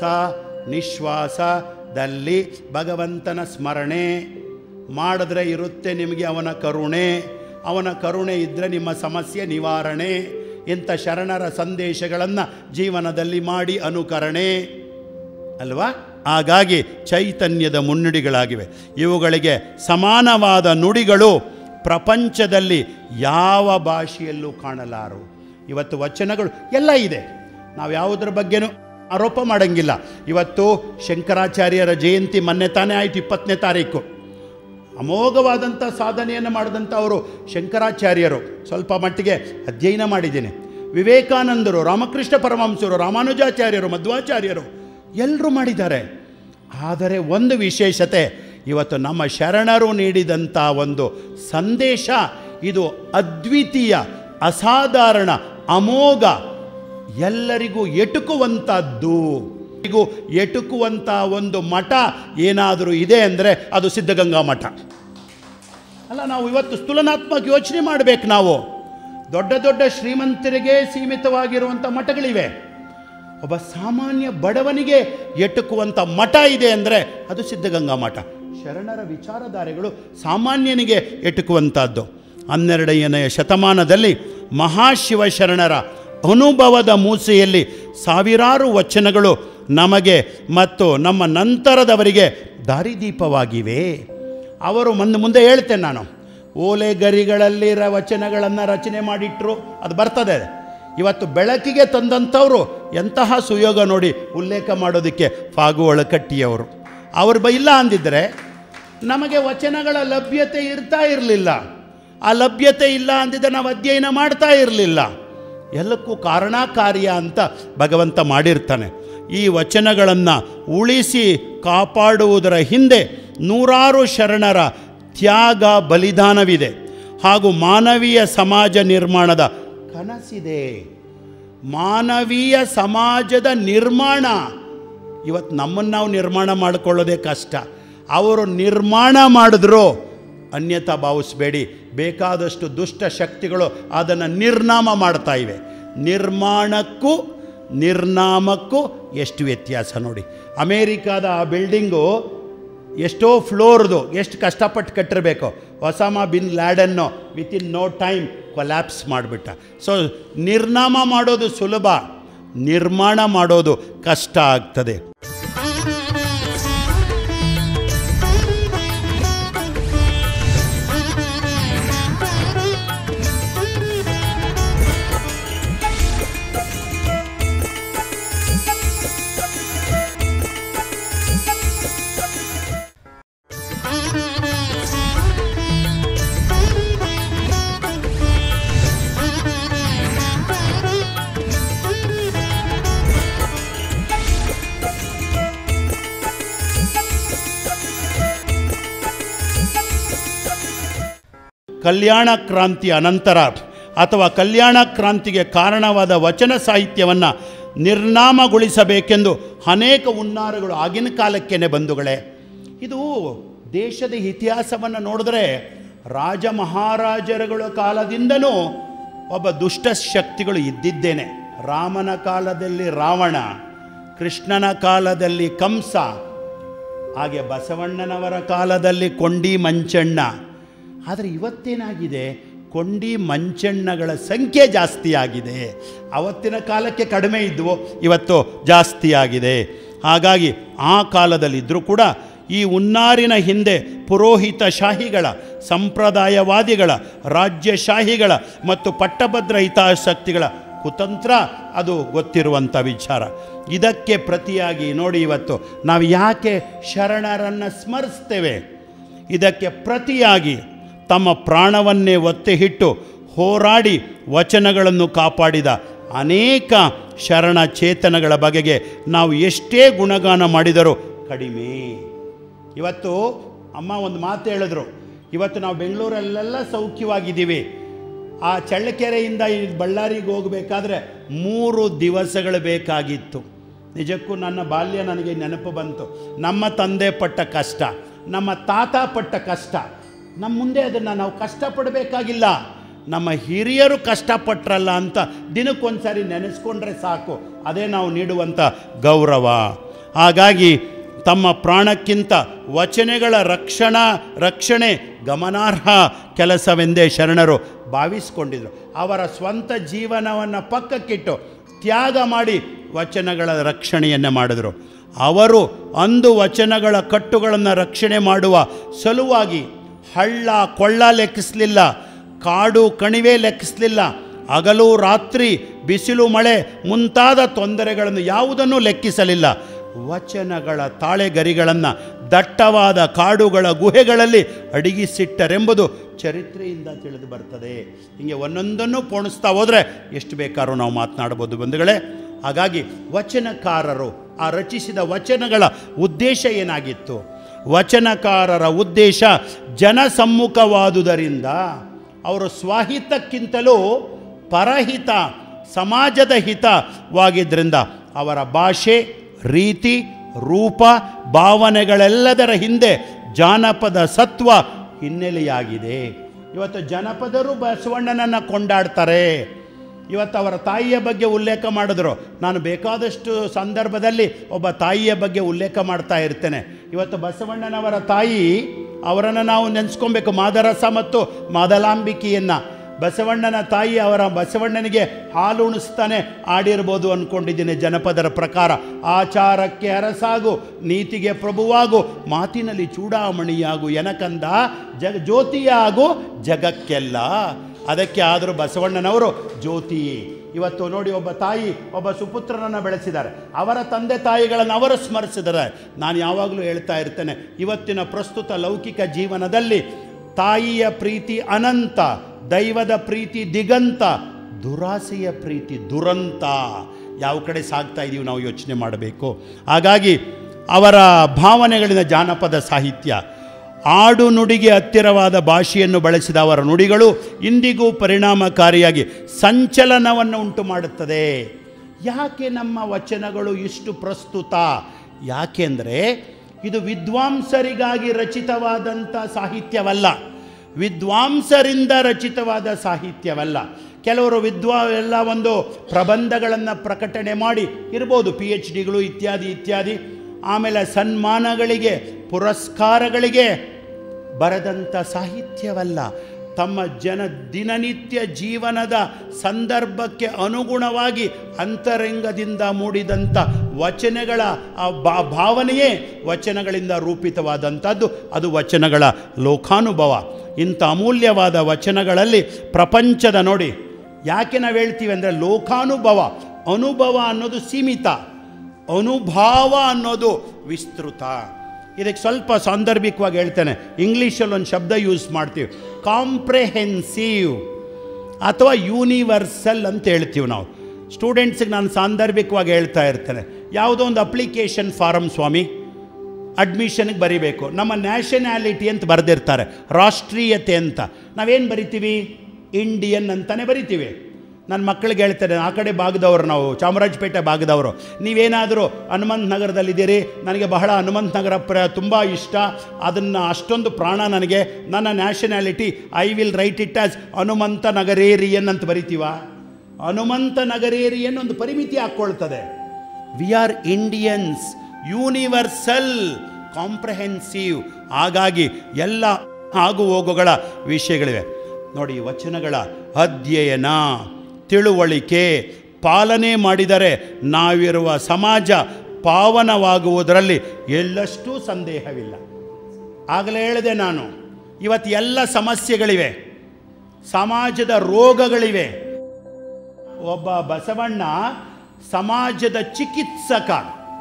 ನಿಶ್ವಾಸದಲ್ಲಿ ಭಗವಂತನ ಸ್ಮರಣೆ ಮಾಡಿದ್ರೆ ಇರುತ್ತೆ ನಿಮಗೆ ಅವನ ಕರುಣೆ ಅವನ ಕರುಣೆ ಇದ್ದರೆ ನಿಮ್ಮ ಸಮಸ್ಯೆ ನಿವಾರಣೆ ಇಂಥ ಶರಣರ ಸಂದೇಶಗಳನ್ನು ಜೀವನದಲ್ಲಿ ಮಾಡಿ ಅನುಕರಣೆ ಅಲ್ವಾ ಹಾಗಾಗಿ ಚೈತನ್ಯದ ಮುನ್ನುಡಿಗಳಾಗಿವೆ ಇವುಗಳಿಗೆ ಸಮಾನವಾದ ನುಡಿಗಳು ಪ್ರಪಂಚದಲ್ಲಿ ಯಾವ ಭಾಷೆಯಲ್ಲೂ ಕಾಣಲಾರು ಇವತ್ತು ವಚನಗಳು ಎಲ್ಲ ಇದೆ ನಾವು ಯಾವುದ್ರ ಬಗ್ಗೆನೂ ಆರೋಪ ಮಾಡೋಂಗಿಲ್ಲ ಇವತ್ತು ಶಂಕರಾಚಾರ್ಯರ ಜಯಂತಿ ಮೊನ್ನೆ ತಾನೇ ಆಯಿತು ಇಪ್ಪತ್ತನೇ ತಾರೀಕು ಅಮೋಘವಾದಂಥ ಸಾಧನೆಯನ್ನು ಮಾಡಿದಂಥ ಅವರು ಶಂಕರಾಚಾರ್ಯರು ಸ್ವಲ್ಪ ಮಟ್ಟಿಗೆ ಅಧ್ಯಯನ ಮಾಡಿದ್ದೀನಿ ವಿವೇಕಾನಂದರು ರಾಮಕೃಷ್ಣ ಪರಮಹಂಸರು ರಾಮಾನುಜಾಚಾರ್ಯರು ಮಧ್ವಾಚಾರ್ಯರು ಎಲ್ಲರೂ ಮಾಡಿದ್ದಾರೆ ಆದರೆ ಒಂದು ವಿಶೇಷತೆ ಇವತ್ತು ನಮ್ಮ ಶರಣರು ನೀಡಿದಂಥ ಒಂದು ಸಂದೇಶ ಇದು ಅದ್ವಿತೀಯ ಅಸಾಧಾರಣ ಅಮೋಘ ಎಲ್ಲರಿಗೂ ಎಟುಕುವಂಥದ್ದು ಎಲ್ಲರಿಗೂ ಎಟುಕುವಂಥ ಒಂದು ಮಠ ಏನಾದರೂ ಇದೆ ಅಂದರೆ ಅದು ಸಿದ್ಧಗಂಗಾ ಮಠ ಅಲ್ಲ ನಾವು ಇವತ್ತು ತುಲನಾತ್ಮಕ ಯೋಚನೆ ಮಾಡಬೇಕು ನಾವು ದೊಡ್ಡ ದೊಡ್ಡ ಶ್ರೀಮಂತರಿಗೆ ಸೀಮಿತವಾಗಿರುವಂಥ ಮಠಗಳಿವೆ ಒಬ್ಬ ಸಾಮಾನ್ಯ ಬಡವನಿಗೆ ಎಟುಕುವಂಥ ಮಠ ಇದೆ ಅಂದರೆ ಅದು ಸಿದ್ಧಗಂಗಾ ಮಠ ಶರಣರ ವಿಚಾರಧಾರೆಗಳು ಸಾಮಾನ್ಯನಿಗೆ ಎಟುಕುವಂಥದ್ದು ಹನ್ನೆರಡನೆಯ ಶತಮಾನದಲ್ಲಿ ಮಹಾಶಿವಶರಣರ ಅನುಭವದ ಮೂಸೆಯಲ್ಲಿ ಸಾವಿರಾರು ವಚನಗಳು ನಮಗೆ ಮತ್ತು ನಮ್ಮ ನಂತರದವರಿಗೆ ದಾರಿದೀಪವಾಗಿವೆ ಅವರು ಮುಂದೆ ಮುಂದೆ ಹೇಳ್ತೇನೆ ನಾನು ಓಲೆ ಗರಿಗಳಲ್ಲಿರ ವಚನಗಳನ್ನು ರಚನೆ ಮಾಡಿಟ್ರು ಅದು ಬರ್ತದೆ ಇವತ್ತು ಬೆಳಕಿಗೆ ತಂದಂಥವರು ಎಂತಹ ಸುಯೋಗ ನೋಡಿ ಉಲ್ಲೇಖ ಮಾಡೋದಕ್ಕೆ ಫಾಗು ಒಳಕಟ್ಟಿಯವರು ಅವ್ರು ಬ ಇಲ್ಲ ಅಂದಿದ್ದರೆ ನಮಗೆ ವಚನಗಳ ಲಭ್ಯತೆ ಇರ್ತಾ ಇರಲಿಲ್ಲ ಆ ಲಭ್ಯತೆ ಇಲ್ಲ ಅಂದಿದ್ದರೆ ನಾವು ಅಧ್ಯಯನ ಮಾಡ್ತಾ ಇರಲಿಲ್ಲ ಎಲ್ಲಕ್ಕೂ ಕಾರಣಕಾರ್ಯ ಅಂತ ಭಗವಂತ ಮಾಡಿರ್ತಾನೆ ಈ ವಚನಗಳನ್ನು ಉಳಿಸಿ ಕಾಪಾಡುವುದರ ಹಿಂದೆ ನೂರಾರು ಶರಣರ ತ್ಯಾಗ ಬಲಿದಾನವಿದೆ ಹಾಗೂ ಮಾನವೀಯ ಸಮಾಜ ನಿರ್ಮಾಣದ ಕನಸಿದೆ ಮಾನವೀಯ ಸಮಾಜದ ನಿರ್ಮಾಣ ಇವತ್ತು ನಮ್ಮನ್ನು ನಾವು ನಿರ್ಮಾಣ ಮಾಡಿಕೊಳ್ಳೋದೇ ಕಷ್ಟ ಅವರು ನಿರ್ಮಾಣ ಮಾಡಿದ್ರು ಅನ್ಯತಾ ಭಾವಿಸ್ಬೇಡಿ ಬೇಕಾದಷ್ಟು ದುಷ್ಟ ಶಕ್ತಿಗಳು ಅದನ್ನು ನಿರ್ನಾಮ ಮಾಡ್ತಾ ಇವೆ ನಿರ್ಮಾಣಕ್ಕೂ ನಿರ್ನಾಮಕ್ಕೂ ಎಷ್ಟು ವ್ಯತ್ಯಾಸ ನೋಡಿ ಅಮೇರಿಕಾದ ಆ ಬಿಲ್ಡಿಂಗು ಎಷ್ಟೋ ಫ್ಲೋರ್ದು ಎಷ್ಟು ಕಷ್ಟಪಟ್ಟು ಕಟ್ಟಿರಬೇಕು Osama bin Laden within no time collapse ಮಾಡಿಬಿಟ್ಟ ಸೊ ನಿರ್ನಾಮ ಮಾಡೋದು ಸುಲಭ ನಿರ್ಮಾಣ ಮಾಡೋದು ಕಷ್ಟ ಆಗ್ತದೆ ಕಲ್ಯಾಣ ಕ್ರಾಂತಿ ಅನಂತರ ಅಥವಾ ಕಲ್ಯಾಣ ಕ್ರಾಂತಿಗೆ ಕಾರಣವಾದ ವಚನ ಸಾಹಿತ್ಯವನ್ನು ನಿರ್ನಾಮಗೊಳಿಸಬೇಕೆಂದು ಅನೇಕ ಹುನ್ನಾರಗಳು ಆಗಿನ ಕಾಲಕ್ಕೇನೆ ಬಂಧುಗಳೇ ಇದು ದೇಶದ ಇತಿಹಾಸವನ್ನು ನೋಡಿದ್ರೆ ರಾಜ ಮಹಾರಾಜರುಗಳ ಕಾಲದಿಂದನೂ ಒಬ್ಬ ದುಷ್ಟ ಶಕ್ತಿಗಳು ಇದ್ದಿದ್ದೇನೆ ರಾಮನ ಕಾಲದಲ್ಲಿ ರಾವಣ ಕೃಷ್ಣನ ಕಾಲದಲ್ಲಿ ಕಂಸ ಹಾಗೆ ಬಸವಣ್ಣನವರ ಕಾಲದಲ್ಲಿ ಕೊಂಡಿ ಮಂಚಣ್ಣ ಆದರೆ ಇವತ್ತೇನಾಗಿದೆ ಕೊಂಡಿ ಮಂಚಣ್ಣಗಳ ಸಂಖ್ಯೆ ಜಾಸ್ತಿ ಆಗಿದೆ ಅವತ್ತಿನ ಕಾಲಕ್ಕೆ ಕಡಿಮೆ ಇದ್ದವು ಇವತ್ತು ಜಾಸ್ತಿ ಆಗಿದೆ ಹಾಗಾಗಿ ಆ ಕಾಲದಲ್ಲಿದ್ದರೂ ಕೂಡ ಈ ಉನ್ನಾರಿನ ಹಿಂದೆ ಪುರೋಹಿತ ಶಾಹಿಗಳ ಸಂಪ್ರದಾಯವಾದಿಗಳ ರಾಜ್ಯಶಾಹಿಗಳ ಮತ್ತು ಪಟ್ಟಭದ್ರ ಹಿತಾಸಕ್ತಿಗಳ ಕುತಂತ್ರ ಅದು ಗೊತ್ತಿರುವಂಥ ವಿಚಾರ ಇದಕ್ಕೆ ಪ್ರತಿಯಾಗಿ ನೋಡಿ ಇವತ್ತು ನಾವು ಯಾಕೆ ಶರಣರನ್ನು ಸ್ಮರಿಸ್ತೇವೆ ಇದಕ್ಕೆ ಪ್ರತಿಯಾಗಿ ತಮ್ಮ ಪ್ರಾಣವನ್ನೇ ಒತ್ತೆಹಿಟ್ಟು ಹೋರಾಡಿ ವಚನಗಳನ್ನು ಕಾಪಾಡಿದ ಅನೇಕ ಶರಣ ಚೇತನಗಳ ಬಗೆಗೆ ನಾವು ಎಷ್ಟೇ ಗುಣಗಾನ ಮಾಡಿದರೂ ಕಡಿಮೆ ಇವತ್ತು ಅಮ್ಮ ಒಂದು ಮಾತು ಹೇಳಿದ್ರು ಇವತ್ತು ನಾವು ಬೆಂಗಳೂರಲ್ಲೆಲ್ಲ ಸೌಖ್ಯವಾಗಿದ್ದೀವಿ ಆ ಚಳ್ಳಕೆರೆಯಿಂದ ಈ ಬಳ್ಳಾರಿಗೆ ಹೋಗಬೇಕಾದ್ರೆ ಮೂರು ದಿವಸಗಳು ಬೇಕಾಗಿತ್ತು ನಿಜಕ್ಕೂ ನನ್ನ ಬಾಲ್ಯ ನನಗೆ ನೆನಪು ಬಂತು ನಮ್ಮ ತಂದೆ ಪಟ್ಟ ಕಷ್ಟ ನಮ್ಮ ತಾತ ಪಟ್ಟ ಕಷ್ಟ ನಮ್ಮ ಮುಂದೆ ಅದನ್ನು ನಾವು ಕಷ್ಟಪಡಬೇಕಾಗಿಲ್ಲ ನಮ್ಮ ಹಿರಿಯರು ಕಷ್ಟಪಟ್ರಲ್ಲ ಅಂತ ದಿನಕ್ಕೊಂದ್ಸರಿ ನೆನೆಸ್ಕೊಂಡ್ರೆ ಸಾಕು ಅದೇ ನಾವು ನೀಡುವಂಥ ಗೌರವ ಹಾಗಾಗಿ ತಮ್ಮ ಪ್ರಾಣಕ್ಕಿಂತ ವಚನೆಗಳ ರಕ್ಷಣಾ ರಕ್ಷಣೆ ಗಮನಾರ್ಹ ಕೆಲಸವೆಂದೇ ಶರಣರು ಭಾವಿಸ್ಕೊಂಡಿದ್ರು ಅವರ ಸ್ವಂತ ಜೀವನವನ್ನು ಪಕ್ಕಕ್ಕಿಟ್ಟು ತ್ಯಾಗ ಮಾಡಿ ವಚನಗಳ ರಕ್ಷಣೆಯನ್ನು ಮಾಡಿದರು ಅವರು ಅಂದು ವಚನಗಳ ಕಟ್ಟುಗಳನ್ನು ರಕ್ಷಣೆ ಮಾಡುವ ಸಲುವಾಗಿ ಹಳ್ಳ ಕೊಳ್ಳ ಲೆಕ್ಕಿಸಲಿಲ್ಲ ಕಾಡು ಕಣಿವೆ ಲೆಕ್ಕಿಸಲಿಲ್ಲ ಹಗಲು ರಾತ್ರಿ ಬಿಸಿಲು ಮಳೆ ಮುಂತಾದ ತೊಂದರೆಗಳನ್ನು ಯಾವುದನ್ನೂ ಲೆಕ್ಕಿಸಲಿಲ್ಲ ವಚನಗಳ ತಾಳೆಗರಿಗಳನ್ನು ದಟ್ಟವಾದ ಕಾಡುಗಳ ಗುಹೆಗಳಲ್ಲಿ ಅಡಗಿಸಿಟ್ಟರೆಂಬುದು ಚರಿತ್ರೆಯಿಂದ ತಿಳಿದು ಬರ್ತದೆ ಹೀಗೆ ಒಂದೊಂದನ್ನು ಪೋಣಿಸ್ತಾ ಹೋದರೆ ಎಷ್ಟು ಬೇಕಾದ್ರೂ ನಾವು ಮಾತನಾಡ್ಬೋದು ಬಂಧುಗಳೇ ಹಾಗಾಗಿ ವಚನಕಾರರು ಆ ರಚಿಸಿದ ವಚನಗಳ ಉದ್ದೇಶ ಏನಾಗಿತ್ತು ವಚನಕಾರರ ಉದ್ದೇಶ ಜನಸಮ್ಮುಖವಾದುದರಿಂದ ಅವರು ಸ್ವಹಿತಕ್ಕಿಂತಲೂ ಪರಹಿತ ಸಮಾಜದ ಹಿತವಾಗಿದ್ದರಿಂದ ಅವರ ಭಾಷೆ ರೀತಿ ರೂಪ ಭಾವನೆಗಳೆಲ್ಲದರ ಹಿಂದೆ ಜಾನಪದ ಸತ್ವ ಹಿನ್ನೆಲೆಯಾಗಿದೆ ಇವತ್ತು ಜನಪದರು ಬಸವಣ್ಣನನ್ನು ಕೊಂಡಾಡ್ತಾರೆ ಇವತ್ತು ಅವರ ತಾಯಿಯ ಬಗ್ಗೆ ಉಲ್ಲೇಖ ಮಾಡಿದ್ರು ನಾನು ಬೇಕಾದಷ್ಟು ಸಂದರ್ಭದಲ್ಲಿ ಒಬ್ಬ ತಾಯಿಯ ಬಗ್ಗೆ ಉಲ್ಲೇಖ ಮಾಡ್ತಾ ಇರ್ತೇನೆ ಇವತ್ತು ಬಸವಣ್ಣನವರ ತಾಯಿ ಅವರನ್ನು ನಾವು ನೆನೆಸ್ಕೊಬೇಕು ಮಾದರಸ ಮತ್ತು ಮಾದಲಾಂಬಿಕೆಯನ್ನು ಬಸವಣ್ಣನ ತಾಯಿ ಅವರ ಬಸವಣ್ಣನಿಗೆ ಹಾಲು ಉಣಿಸ್ತಾನೆ ಆಡಿರ್ಬೋದು ಅಂದ್ಕೊಂಡಿದ್ದೀನಿ ಜನಪದರ ಪ್ರಕಾರ ಆಚಾರಕ್ಕೆ ಅರಸಾಗು ನೀತಿಗೆ ಪ್ರಭುವಾಗು ಮಾತಿನಲ್ಲಿ ಚೂಡಾಮಣಿಯಾಗು ಎನಕಂದ ಜಗ ಜ್ಯೋತಿಯಾಗು ಜಗಕ್ಕೆಲ್ಲ ಅದಕ್ಕೆ ಆದರೂ ಬಸವಣ್ಣನವರು ಜ್ಯೋತಿ ಇವತ್ತು ನೋಡಿ ಒಬ್ಬ ತಾಯಿ ಒಬ್ಬ ಸುಪುತ್ರನನ್ನು ಬೆಳೆಸಿದ್ದಾರೆ ಅವರ ತಂದೆ ತಾಯಿಗಳನ್ನು ಅವರು ಸ್ಮರಿಸಿದ್ದಾರೆ ನಾನು ಯಾವಾಗಲೂ ಹೇಳ್ತಾ ಇರ್ತೇನೆ ಇವತ್ತಿನ ಪ್ರಸ್ತುತ ಲೌಕಿಕ ಜೀವನದಲ್ಲಿ ತಾಯಿಯ ಪ್ರೀತಿ ಅನಂತ ದೈವದ ಪ್ರೀತಿ ದಿಗಂತ ದುರಾಸೆಯ ಪ್ರೀತಿ ದುರಂತ ಯಾವ ಕಡೆ ಸಾಗ್ತಾ ಇದ್ದೀವಿ ನಾವು ಯೋಚನೆ ಮಾಡಬೇಕು ಹಾಗಾಗಿ ಅವರ ಭಾವನೆಗಳಿನ ಜಾನಪದ ಸಾಹಿತ್ಯ ಆಡು ನುಡಿಗೆ ಹತ್ತಿರವಾದ ಭಾಷೆಯನ್ನು ಬಳಸಿದ ಅವರ ನುಡಿಗಳು ಇಂದಿಗೂ ಪರಿಣಾಮಕಾರಿಯಾಗಿ ಸಂಚಲನವನ್ನು ಉಂಟು ಮಾಡುತ್ತದೆ ಯಾಕೆ ನಮ್ಮ ವಚನಗಳು ಇಷ್ಟು ಪ್ರಸ್ತುತ ಯಾಕೆಂದರೆ ಇದು ವಿದ್ವಾಂಸರಿಗಾಗಿ ರಚಿತವಾದಂಥ ಸಾಹಿತ್ಯವಲ್ಲ ವಿದ್ವಾಂಸರಿಂದ ರಚಿತವಾದ ಸಾಹಿತ್ಯವಲ್ಲ ಕೆಲವರು ವಿದ್ವಾ ಎಲ್ಲ ಒಂದು ಪ್ರಬಂಧಗಳನ್ನು ಪ್ರಕಟಣೆ ಮಾಡಿ ಇರ್ಬೋದು ಪಿ ಎಚ್ ಡಿಗಳು ಇತ್ಯಾದಿ ಇತ್ಯಾದಿ ಆಮೇಲೆ ಸನ್ಮಾನಗಳಿಗೆ ಪುರಸ್ಕಾರಗಳಿಗೆ ಬರೆದಂಥ ಸಾಹಿತ್ಯವಲ್ಲ ತಮ್ಮ ಜನ ದಿನನಿತ್ಯ ಜೀವನದ ಸಂದರ್ಭಕ್ಕೆ ಅನುಗುಣವಾಗಿ ಅಂತರಂಗದಿಂದ ಮೂಡಿದಂಥ ವಚನಗಳ ಆ ಬಾ ಭಾವನೆಯೇ ವಚನಗಳಿಂದ ರೂಪಿತವಾದಂಥದ್ದು ಅದು ವಚನಗಳ ಲೋಕಾನುಭವ ಇಂಥ ಅಮೂಲ್ಯವಾದ ವಚನಗಳಲ್ಲಿ ಪ್ರಪಂಚದ ನೋಡಿ ಯಾಕೆ ನಾವು ಹೇಳ್ತೀವಿ ಅಂದರೆ ಲೋಕಾನುಭವ ಅನುಭವ ಅನ್ನೋದು ಸೀಮಿತ ಅನುಭಾವ ಅನ್ನೋದು ವಿಸ್ತೃತ ಇದಕ್ಕೆ ಸ್ವಲ್ಪ ಸಾಂದರ್ಭಿಕವಾಗಿ ಹೇಳ್ತೇನೆ ಇಂಗ್ಲೀಷಲ್ಲಿ ಒಂದು ಶಬ್ದ ಯೂಸ್ ಮಾಡ್ತೀವಿ ಕಾಂಪ್ರೆಹೆನ್ಸಿವ್ ಅಥವಾ ಯೂನಿವರ್ಸಲ್ ಅಂತ ಹೇಳ್ತೀವಿ ನಾವು ಸ್ಟೂಡೆಂಟ್ಸಿಗೆ ನಾನು ಸಾಂದರ್ಭಿಕವಾಗಿ ಹೇಳ್ತಾ ಇರ್ತೇನೆ ಯಾವುದೋ ಒಂದು ಅಪ್ಲಿಕೇಶನ್ ಫಾರಮ್ ಸ್ವಾಮಿ ಅಡ್ಮಿಷನ್ಗೆ ಬರಿಬೇಕು ನಮ್ಮ ನ್ಯಾಷನ್ಯಾಲಿಟಿ ಅಂತ ಬರೆದಿರ್ತಾರೆ ರಾಷ್ಟ್ರೀಯತೆ ಅಂತ ನಾವೇನು ಬರಿತೀವಿ ಇಂಡಿಯನ್ ಅಂತಲೇ ಬರಿತೀವಿ ನನ್ನ ಮಕ್ಕಳಿಗೆ ಹೇಳ್ತೇನೆ ಆ ಕಡೆ ಭಾಗದವರು ನಾವು ಚಾಮರಾಜಪೇಟೆ ಭಾಗದವರು ನೀವೇನಾದರೂ ಹನುಮಂತ ನಗರದಲ್ಲಿದ್ದೀರಿ ನನಗೆ ಬಹಳ ಹನುಮಂತ ನಗರ ಪ್ರ ತುಂಬ ಇಷ್ಟ ಅದನ್ನು ಅಷ್ಟೊಂದು ಪ್ರಾಣ ನನಗೆ ನನ್ನ nationality I will write it as Hanumantha ನಗರೇರಿಯನ್ ಅಂತ ಬರಿತೀವ ಹನುಮಂತ ನಗರೇರಿಯನ್ ಒಂದು ಪರಿಮಿತಿ ಹಾಕ್ಕೊಳ್ತದೆ we are Indians universal comprehensive ಹಾಗಾಗಿ ಎಲ್ಲ ಆಗು ಹೋಗುಗಳ ವಿಷಯಗಳಿವೆ ನೋಡಿ ವಚನಗಳ ಅಧ್ಯಯನ ತಿಳುವಳಿಕೆ ಪಾಲನೆ ಮಾಡಿದರೆ ನಾವಿರುವ ಸಮಾಜ ಪಾವನವಾಗುವುದರಲ್ಲಿ ಎಳ್ಳಷ್ಟೂ ಸಂದೇಹವಿಲ್ಲ ಆಗಲೇ ಹೇಳಿದೆ ನಾನು ಇವತ್ತು ಎಲ್ಲ ಸಮಸ್ಯೆಗಳಿವೆ ಸಮಾಜದ ರೋಗಗಳಿವೆ ಒಬ್ಬ ಬಸವಣ್ಣ ಸಮಾಜದ ಚಿಕಿತ್ಸಕ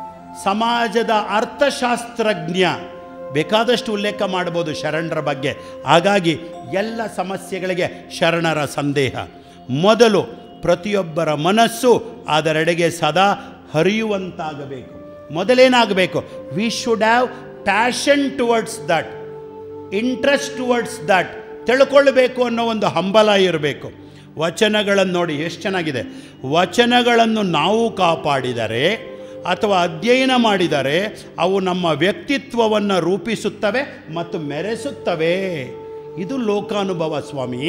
ಸಮಾಜದ ಅರ್ಥಶಾಸ್ತ್ರಜ್ಞ ಬೇಕಾದಷ್ಟು ಉಲ್ಲೇಖ ಮಾಡ್ಬೋದು ಶರಣರ ಬಗ್ಗೆ ಹಾಗಾಗಿ ಎಲ್ಲ ಸಮಸ್ಯೆಗಳಿಗೆ ಶರಣರ ಸಂದೇಹ ಮೊದಲು ಪ್ರತಿಯೊಬ್ಬರ ಮನಸ್ಸು ಅದರೆಡೆಗೆ ಸದಾ ಹರಿಯುವಂತಾಗಬೇಕು ಮೊದಲೇನಾಗಬೇಕು we should have passion towards that interest towards that ತಿಳ್ಕೊಳ್ಬೇಕು ಅನ್ನೋ ಒಂದು ಹಂಬಲ ಇರಬೇಕು ವಚನಗಳನ್ನು ನೋಡಿ ಎಷ್ಟು ಚೆನ್ನಾಗಿದೆ ವಚನಗಳನ್ನು ನಾವು ಕಾಪಾಡಿದರೆ ಅಥವಾ ಅಧ್ಯಯನ ಮಾಡಿದರೆ ಅವು ನಮ್ಮ ವ್ಯಕ್ತಿತ್ವವನ್ನು ರೂಪಿಸುತ್ತವೆ ಮತ್ತು ಮೆರೆಸುತ್ತವೆ ಇದು ಲೋಕಾನುಭವ ಸ್ವಾಮಿ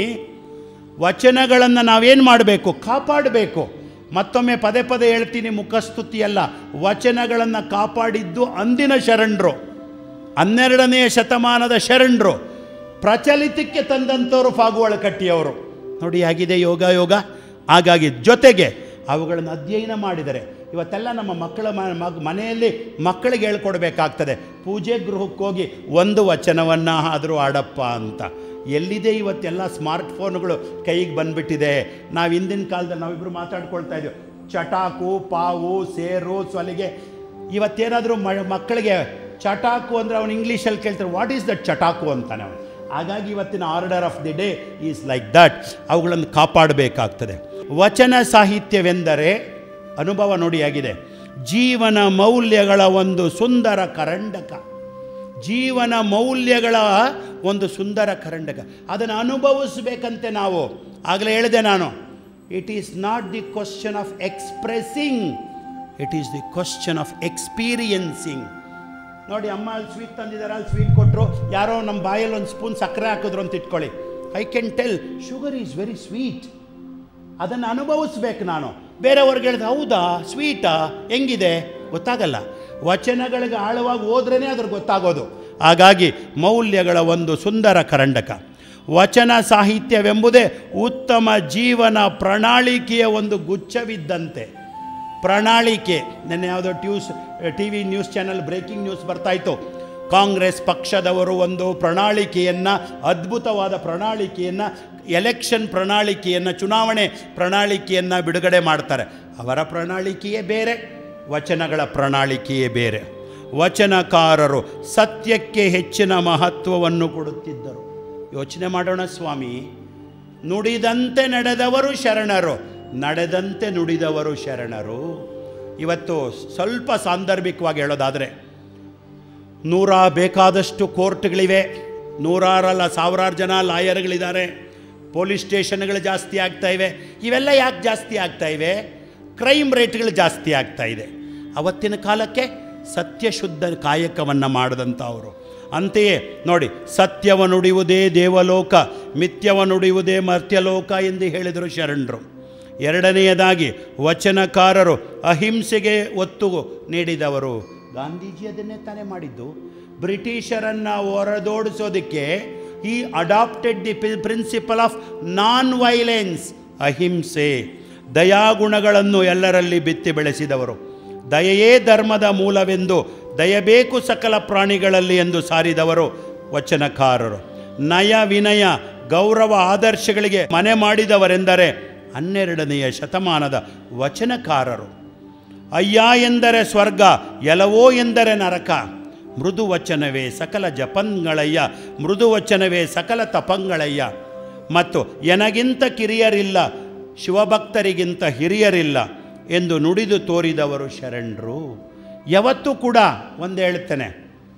ವಚನಗಳನ್ನು ನಾವೇನು ಮಾಡಬೇಕು ಕಾಪಾಡಬೇಕು ಮತ್ತೊಮ್ಮೆ ಪದೇ ಪದೇ ಹೇಳ್ತೀನಿ ಮುಖಸ್ತುತಿಯಲ್ಲ ವಚನಗಳನ್ನು ಕಾಪಾಡಿದ್ದು ಅಂದಿನ ಶರಣರು ಹನ್ನೆರಡನೆಯ ಶತಮಾನದ ಶರಣರು ಪ್ರಚಲಿತಕ್ಕೆ ತಂದಂಥವರು ಫಾಗುವಳ ಕಟ್ಟಿಯವರು ನೋಡಿ ಆಗಿದೆ ಯೋಗ ಯೋಗ ಹಾಗಾಗಿ ಜೊತೆಗೆ ಅವುಗಳನ್ನು ಅಧ್ಯಯನ ಮಾಡಿದರೆ ಇವತ್ತೆಲ್ಲ ನಮ್ಮ ಮಕ್ಕಳ ಮ- ಮಗ್- ಮನೆಯಲ್ಲಿ ಮಕ್ಕಳಿಗೆ ಹೇಳ್ಕೊಡ್ಬೇಕಾಗ್ತದೆ ಪೂಜೆ ಗೃಹಕ್ಕೆ ಹೋಗಿ ಒಂದು ವಚನವನ್ನು ಆದರೂ ಆಡಪ್ಪ ಅಂತ ಎಲ್ಲಿದೆ ಇವತ್ತೆಲ್ಲ ಸ್ಮಾರ್ಟ್ ಫೋನ್ಗಳು ಕೈಗೆ ಬಂದ್ಬಿಟ್ಟಿದೆ ನಾವು ಹಿಂದಿನ ಕಾಲದಲ್ಲಿ ನಾವಿಬ್ಬರು ಮಾತಾಡ್ಕೊಳ್ತಾ ಇದ್ದೀವಿ ಚಟಾಕು ಪಾವು ಸೇರು ಸೊಲಿಗೆ ಇವತ್ತೇನಾದರೂ ಮ ಮಕ್ಕಳಿಗೆ ಚಟಾಕು ಅಂದರೆ ಅವನು ಇಂಗ್ಲೀಷಲ್ಲಿ ಕೇಳ್ತಾರೆ ವಾಟ್ ಈಸ್ ದಟ್ ಚಟಾಕು ಅಂತಾನೆ ಅವನು ಹಾಗಾಗಿ ಇವತ್ತಿನ order of the day is like that ಅವುಗಳನ್ನು ಕಾಪಾಡಬೇಕಾಗ್ತದೆ ವಚನ ಸಾಹಿತ್ಯವೆಂದರೆ ಅನುಭವ ನೋಡಿ ಆಗಿದೆ ಜೀವನ ಮೌಲ್ಯಗಳ ಒಂದು ಸುಂದರ ಕರಂಡಕ ಜೀವನ ಮೌಲ್ಯಗಳ ಒಂದು ಸುಂದರ ಕರಂಡಕ ಅದನ್ನು ಅನುಭವಿಸ್ಬೇಕಂತೆ ನಾವು ಆಗಲೇ ಹೇಳಿದೆ ನಾನು it is not the question of expressing it is the question of experiencing ನೋಡಿ ಅಮ್ಮ ಅಲ್ಲಿ ಸ್ವೀಟ್ ತಂದಿದ್ದಾರೆ ಅಲ್ಲಿ ಸ್ವೀಟ್ ಕೊಟ್ಟರು ಯಾರೋ ನಮ್ಮ ಬಾಯಲ್ಲಿ ಒಂದು ಸ್ಪೂನ್ ಸಕ್ಕರೆ ಹಾಕಿದ್ರು ಅಂತ ಇಟ್ಕೊಳ್ಳಿ I can tell sugar is very sweet ಅದನ್ನು ಅನುಭವಿಸ್ಬೇಕು ನಾನು ಬೇರೆಯವ್ರಿಗೆ ಹೇಳಿದೆ ಹೌದಾ ಸ್ವೀಟಾ ಹೆಂಗಿದೆ ಗೊತ್ತಾಗಲ್ಲ ವಚನಗಳಿಗೆ ಆಳವಾಗಿ ಹೋದ್ರೇ ಅದ್ರ ಗೊತ್ತಾಗೋದು ಹಾಗಾಗಿ ಮೌಲ್ಯಗಳ ಒಂದು ಸುಂದರ ಕರಂಡಕ ವಚನ ಸಾಹಿತ್ಯವೆಂಬುದೇ ಉತ್ತಮ ಜೀವನ ಪ್ರಣಾಳಿಕೆಯ ಒಂದು ಗುಚ್ಛವಿದ್ದಂತೆ ಪ್ರಣಾಳಿಕೆ ನೆನ್ನೆ ಯಾವುದೋ ಟ್ಯೂಸ್ T V news channel breaking news ಬರ್ತಾಯಿತ್ತು ಕಾಂಗ್ರೆಸ್ ಪಕ್ಷದವರು ಒಂದು ಪ್ರಣಾಳಿಕೆಯನ್ನು ಅದ್ಭುತವಾದ ಪ್ರಣಾಳಿಕೆಯನ್ನು ಎಲೆಕ್ಷನ್ ಪ್ರಣಾಳಿಕೆಯನ್ನು ಚುನಾವಣೆ ಪ್ರಣಾಳಿಕೆಯನ್ನು ಬಿಡುಗಡೆ ಮಾಡ್ತಾರೆ ಅವರ ಪ್ರಣಾಳಿಕೆಯೇ ಬೇರೆ ವಚನಗಳ ಪ್ರಣಾಳಿಕೆಯೇ ಬೇರೆ ವಚನಕಾರರು ಸತ್ಯಕ್ಕೆ ಹೆಚ್ಚಿನ ಮಹತ್ವವನ್ನು ಕೊಡುತ್ತಿದ್ದರು ಯೋಚನೆ ಮಾಡೋಣ ಸ್ವಾಮಿ ನುಡಿದಂತೆ ನಡೆದವರು ಶರಣರು ನಡೆದಂತೆ ನುಡಿದವರು ಶರಣರು ಇವತ್ತು ಸ್ವಲ್ಪ ಸಾಂದರ್ಭಿಕವಾಗಿ ಹೇಳೋದಾದರೆ ನೂರ ಬೇಕಾದಷ್ಟು ಕೋರ್ಟ್ಗಳಿವೆ ನೂರಾರಲ್ಲ ಸಾವಿರಾರು ಜನ ಲಾಯರ್ಗಳಿದ್ದಾರೆ ಪೊಲೀಸ್ ಸ್ಟೇಷನ್ಗಳು ಜಾಸ್ತಿ ಆಗ್ತಾ ಇವೆ ಇವೆಲ್ಲ ಯಾಕೆ ಜಾಸ್ತಿ ಆಗ್ತಾ ಇವೆ ಕ್ರೈಮ್ ರೇಟ್ಗಳು ಜಾಸ್ತಿ ಆಗ್ತಾ ಇದೆ ಅವತ್ತಿನ ಕಾಲಕ್ಕೆ ಸತ್ಯಶುದ್ಧ ಕಾಯಕವನ್ನು ಮಾಡಿದಂಥವರು ಅಂತೆಯೇ ನೋಡಿ ಸತ್ಯವ ನುಡಿಯುವುದೇ ದೇವಲೋಕ ಮಿಥ್ಯವ ನುಡಿಯುವುದೇ ಮರ್ತ್ಯಲೋಕ ಎಂದು ಹೇಳಿದರು ಶರಣರು ಎರಡನೆಯದಾಗಿ ವಚನಕಾರರು ಅಹಿಂಸೆಗೆ ಒತ್ತು ನೀಡಿದವರು ಗಾಂಧೀಜಿ ಅದನ್ನೇ ತಾನೇ ಮಾಡಿದ್ದು ಬ್ರಿಟಿಷರನ್ನು ಹೊರದೋಡಿಸೋದಕ್ಕೆ ಈ adapted the principle of non violence ಅಹಿಂಸೆ ದಯಾಗುಣಗಳನ್ನು ಎಲ್ಲರಲ್ಲಿ ಬಿತ್ತಿ ಬೆಳೆಸಿದವರು ದಯೆಯೇ ಧರ್ಮದ ಮೂಲವೆಂದು ದಯಬೇಕು ಸಕಲ ಪ್ರಾಣಿಗಳಲ್ಲಿ ಎಂದು ಸಾರಿದವರು ವಚನಕಾರರು ನಯ ವಿನಯ ಗೌರವ ಆದರ್ಶಗಳಿಗೆ ಮನೆ ಮಾಡಿದವರೆಂದರೆ ಹನ್ನೆರಡನೆಯ ಶತಮಾನದ ವಚನಕಾರರು ಅಯ್ಯ ಎಂದರೆ ಸ್ವರ್ಗ ಎಲವೋ ಎಂದರೆ ನರಕ ಮೃದು ವಚನವೇ ಸಕಲ ಜಪಂಗಳಯ್ಯ ಮೃದು ವಚನವೇ ಸಕಲ ತಪಂಗಳಯ್ಯ ಮತ್ತು ಎನಗಿಂತ ಕಿರಿಯರಿಲ್ಲ ಶಿವಭಕ್ತರಿಗಿಂತ ಹಿರಿಯರಿಲ್ಲ ಎಂದು ನುಡಿದು ತೋರಿದವರು ಶರಣರು ಯಾವತ್ತೂ ಕೂಡ ಒಂದು ಹೇಳ್ತೇನೆ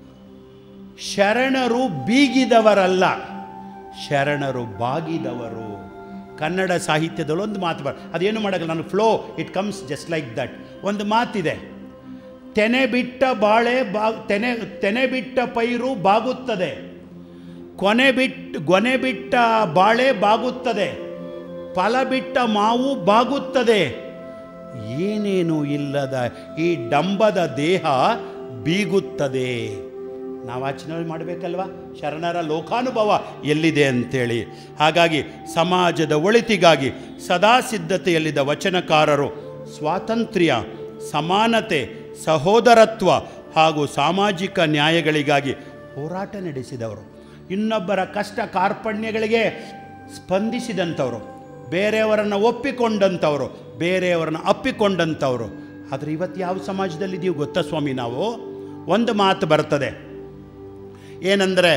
ಶರಣರು ಬೀಗಿದವರಲ್ಲ ಶರಣರು ಬಾಗಿದವರು ಕನ್ನಡ ಸಾಹಿತ್ಯದಲ್ಲಿ ಒಂದು ಮಾತು ಬರ್ ಅದೇನು ಮಾಡೋಕ್ಕಲ್ಲ ನಾನು flow it comes just like that ಒಂದು ಮಾತಿದೆ ತೆನೆ ಬಿಟ್ಟ ಬಾಳೆ ಬಾ ತೆನೆ ತೆನೆ ಬಿಟ್ಟ ಪೈರು ಬಾಗುತ್ತದೆ ಕೊನೆ ಬಿಟ್ಟು ಗೊನೆ ಬಿಟ್ಟ ಬಾಳೆ ಬಾಗುತ್ತದೆ ಫಲ ಬಿಟ್ಟ ಮಾವು ಬಾಗುತ್ತದೆ ಏನೇನು ಇಲ್ಲದ ಈ ಡಂಬದ ದೇಹ ಬೀಗುತ್ತದೆ ನಾವು ಆಚರಣೆ ಮಾಡಬೇಕಲ್ವ ಶರಣರ ಲೋಕಾನುಭವ ಎಲ್ಲಿದೆ ಅಂತೇಳಿ ಹಾಗಾಗಿ ಸಮಾಜದ ಒಳಿತಿಗಾಗಿ ಸದಾ ಸಿದ್ಧತೆಯಲ್ಲಿದ್ದ ವಚನಕಾರರು ಸ್ವಾತಂತ್ರ್ಯ ಸಮಾನತೆ ಸಹೋದರತ್ವ ಹಾಗೂ ಸಾಮಾಜಿಕ ನ್ಯಾಯಗಳಿಗಾಗಿ ಹೋರಾಟ ನಡೆಸಿದವರು ಇನ್ನೊಬ್ಬರ ಕಷ್ಟ ಕಾರ್ಪಣ್ಯಗಳಿಗೆ ಸ್ಪಂದಿಸಿದಂಥವರು ಬೇರೆಯವರನ್ನು ಒಪ್ಪಿಕೊಂಡಂಥವರು ಬೇರೆಯವರನ್ನು ಅಪ್ಪಿಕೊಂಡಂಥವರು ಆದರೆ ಇವತ್ತು ಯಾವ ಸಮಾಜದಲ್ಲಿದ್ದೀವಿ ಗೊತ್ತಾ ಸ್ವಾಮಿ ನಾವು ಒಂದು ಮಾತು ಬರ್ತದೆ ಏನಂದರೆ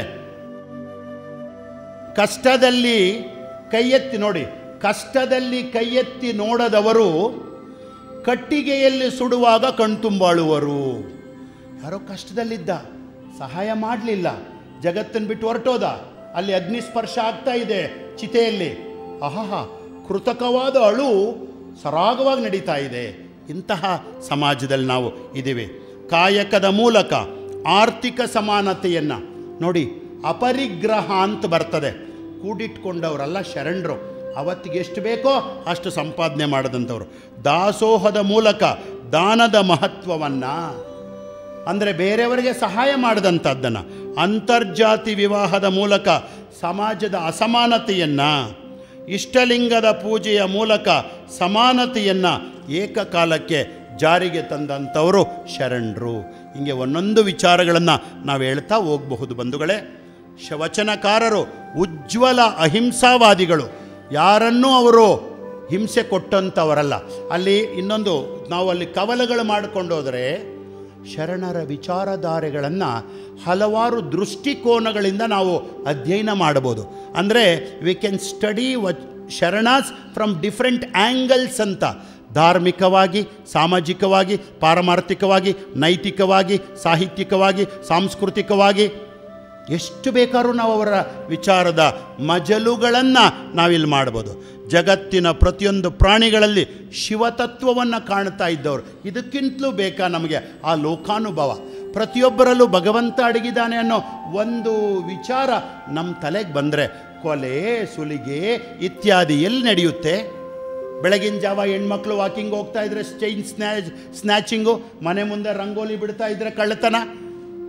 ಕಷ್ಟದಲ್ಲಿ ಕೈ ಎತ್ತಿ ನೋಡಿ ಕಷ್ಟದಲ್ಲಿ ಕೈ ಎತ್ತಿ ನೋಡದವರು ಕಟ್ಟಿಗೆಯಲ್ಲಿ ಸುಡುವಾಗ ಕಣ್ತುಂಬಾಳುವರು ಯಾರೋ ಕಷ್ಟದಲ್ಲಿದ್ದ ಸಹಾಯ ಮಾಡಲಿಲ್ಲ ಜಗತ್ತನ್ನು ಬಿಟ್ಟು ಹೊರಟೋದ ಅಲ್ಲಿ ಅಗ್ನಿ ಸ್ಪರ್ಶ ಆಗ್ತಾ ಇದೆ ಚಿತೆಯಲ್ಲಿ ಆಹಾ ಕೃತಕವಾದ ಅಳು ಸರಾಗವಾಗಿ ನಡೀತಾ ಇದೆ ಇಂತಹ ಸಮಾಜದಲ್ಲಿ ನಾವು ಇದ್ದೀವಿ ಕಾಯಕದ ಮೂಲಕ ಆರ್ಥಿಕ ಸಮಾನತೆಯನ್ನು ನೋಡಿ ಅಪರಿಗ್ರಹ ಅಂತ ಬರ್ತದೆ ಕೂಡಿಟ್ಕೊಂಡವರಲ್ಲ ಶರಣರು ಅವತ್ತಿಗೆ ಎಷ್ಟು ಬೇಕೋ ಅಷ್ಟು ಸಂಪಾದನೆ ಮಾಡಿದಂಥವ್ರು ದಾಸೋಹದ ಮೂಲಕ ದಾನದ ಮಹತ್ವವನ್ನು ಅಂದರೆ ಬೇರೆಯವರಿಗೆ ಸಹಾಯ ಮಾಡಿದಂಥದ್ದನ್ನು ಅಂತರ್ಜಾತಿ ವಿವಾಹದ ಮೂಲಕ ಸಮಾಜದ ಅಸಮಾನತೆಯನ್ನು ಇಷ್ಟಲಿಂಗದ ಪೂಜೆಯ ಮೂಲಕ ಸಮಾನತೆಯನ್ನು ಏಕಕಾಲಕ್ಕೆ ಜಾರಿಗೆ ತಂದಂಥವರು ಶರಣರು ಹೀಗೆ ಒಂದೊಂದು ವಿಚಾರಗಳನ್ನು ನಾವು ಹೇಳ್ತಾ ಹೋಗಬಹುದು ಬಂಧುಗಳೇ ಶವಚನಕಾರರು ಉಜ್ವಲ ಅಹಿಂಸಾವಾದಿಗಳು ಯಾರನ್ನೂ ಅವರು ಹಿಂಸೆ ಕೊಟ್ಟಂಥವರಲ್ಲ ಅಲ್ಲಿ ಇನ್ನೊಂದು ನಾವು ಅಲ್ಲಿ ಕವಲುಗಳು ಮಾಡಿಕೊಂಡು ಹೋದರೆ ಶರಣರ ವಿಚಾರಧಾರೆಗಳನ್ನು ಹಲವಾರು ದೃಷ್ಟಿಕೋನಗಳಿಂದ ನಾವು ಅಧ್ಯಯನ ಮಾಡ್ಬೋದು ಅಂದರೆ ವಿ ಕ್ಯಾನ್ ಸ್ಟಡಿ ವ ಶರಣಾಸ್ ಫ್ರಮ್ ಡಿಫ್ರೆಂಟ್ ಆ್ಯಂಗಲ್ಸ್ ಅಂತ ಧಾರ್ಮಿಕವಾಗಿ ಸಾಮಾಜಿಕವಾಗಿ ಪಾರಮಾರ್ಥಿಕವಾಗಿ ನೈತಿಕವಾಗಿ ಸಾಹಿತ್ಯಿಕವಾಗಿ ಸಾಂಸ್ಕೃತಿಕವಾಗಿ ಎಷ್ಟು ಬೇಕಾದ್ರೂ ನಾವು ಅವರ ವಿಚಾರದ ಮಜಲುಗಳನ್ನು ನಾವಿಲ್ಲಿ ಮಾಡ್ಬೋದು ಜಗತ್ತಿನ ಪ್ರತಿಯೊಂದು ಪ್ರಾಣಿಗಳಲ್ಲಿ ಶಿವತತ್ವವನ್ನು ಕಾಣ್ತಾ ಇದ್ದವರು ಇದಕ್ಕಿಂತಲೂ ಬೇಕಾ ನಮಗೆ ಆ ಲೋಕಾನುಭವ ಪ್ರತಿಯೊಬ್ಬರಲ್ಲೂ ಭಗವಂತ ಅಡಗಿದ್ದಾನೆ ಅನ್ನೋ ಒಂದು ವಿಚಾರ ನಮ್ಮ ತಲೆಗೆ ಬಂದರೆ ಕೊಲೆ ಸುಲಿಗೆ ಇತ್ಯಾದಿ ಎಲ್ಲಿ ನಡೆಯುತ್ತೆ ಬೆಳಗಿನ ಜಾವ ಹೆಣ್ಮಕ್ಳು ವಾಕಿಂಗ್ ಹೋಗ್ತಾ ಇದ್ರೆ ಚೈನ್ ಸ್ನ್ಯಾಚ್ ಸ್ನ್ಯಾಚಿಂಗು ಮನೆ ಮುಂದೆ ರಂಗೋಲಿ ಬಿಡ್ತಾ ಇದ್ರೆ ಕಳ್ಳತನ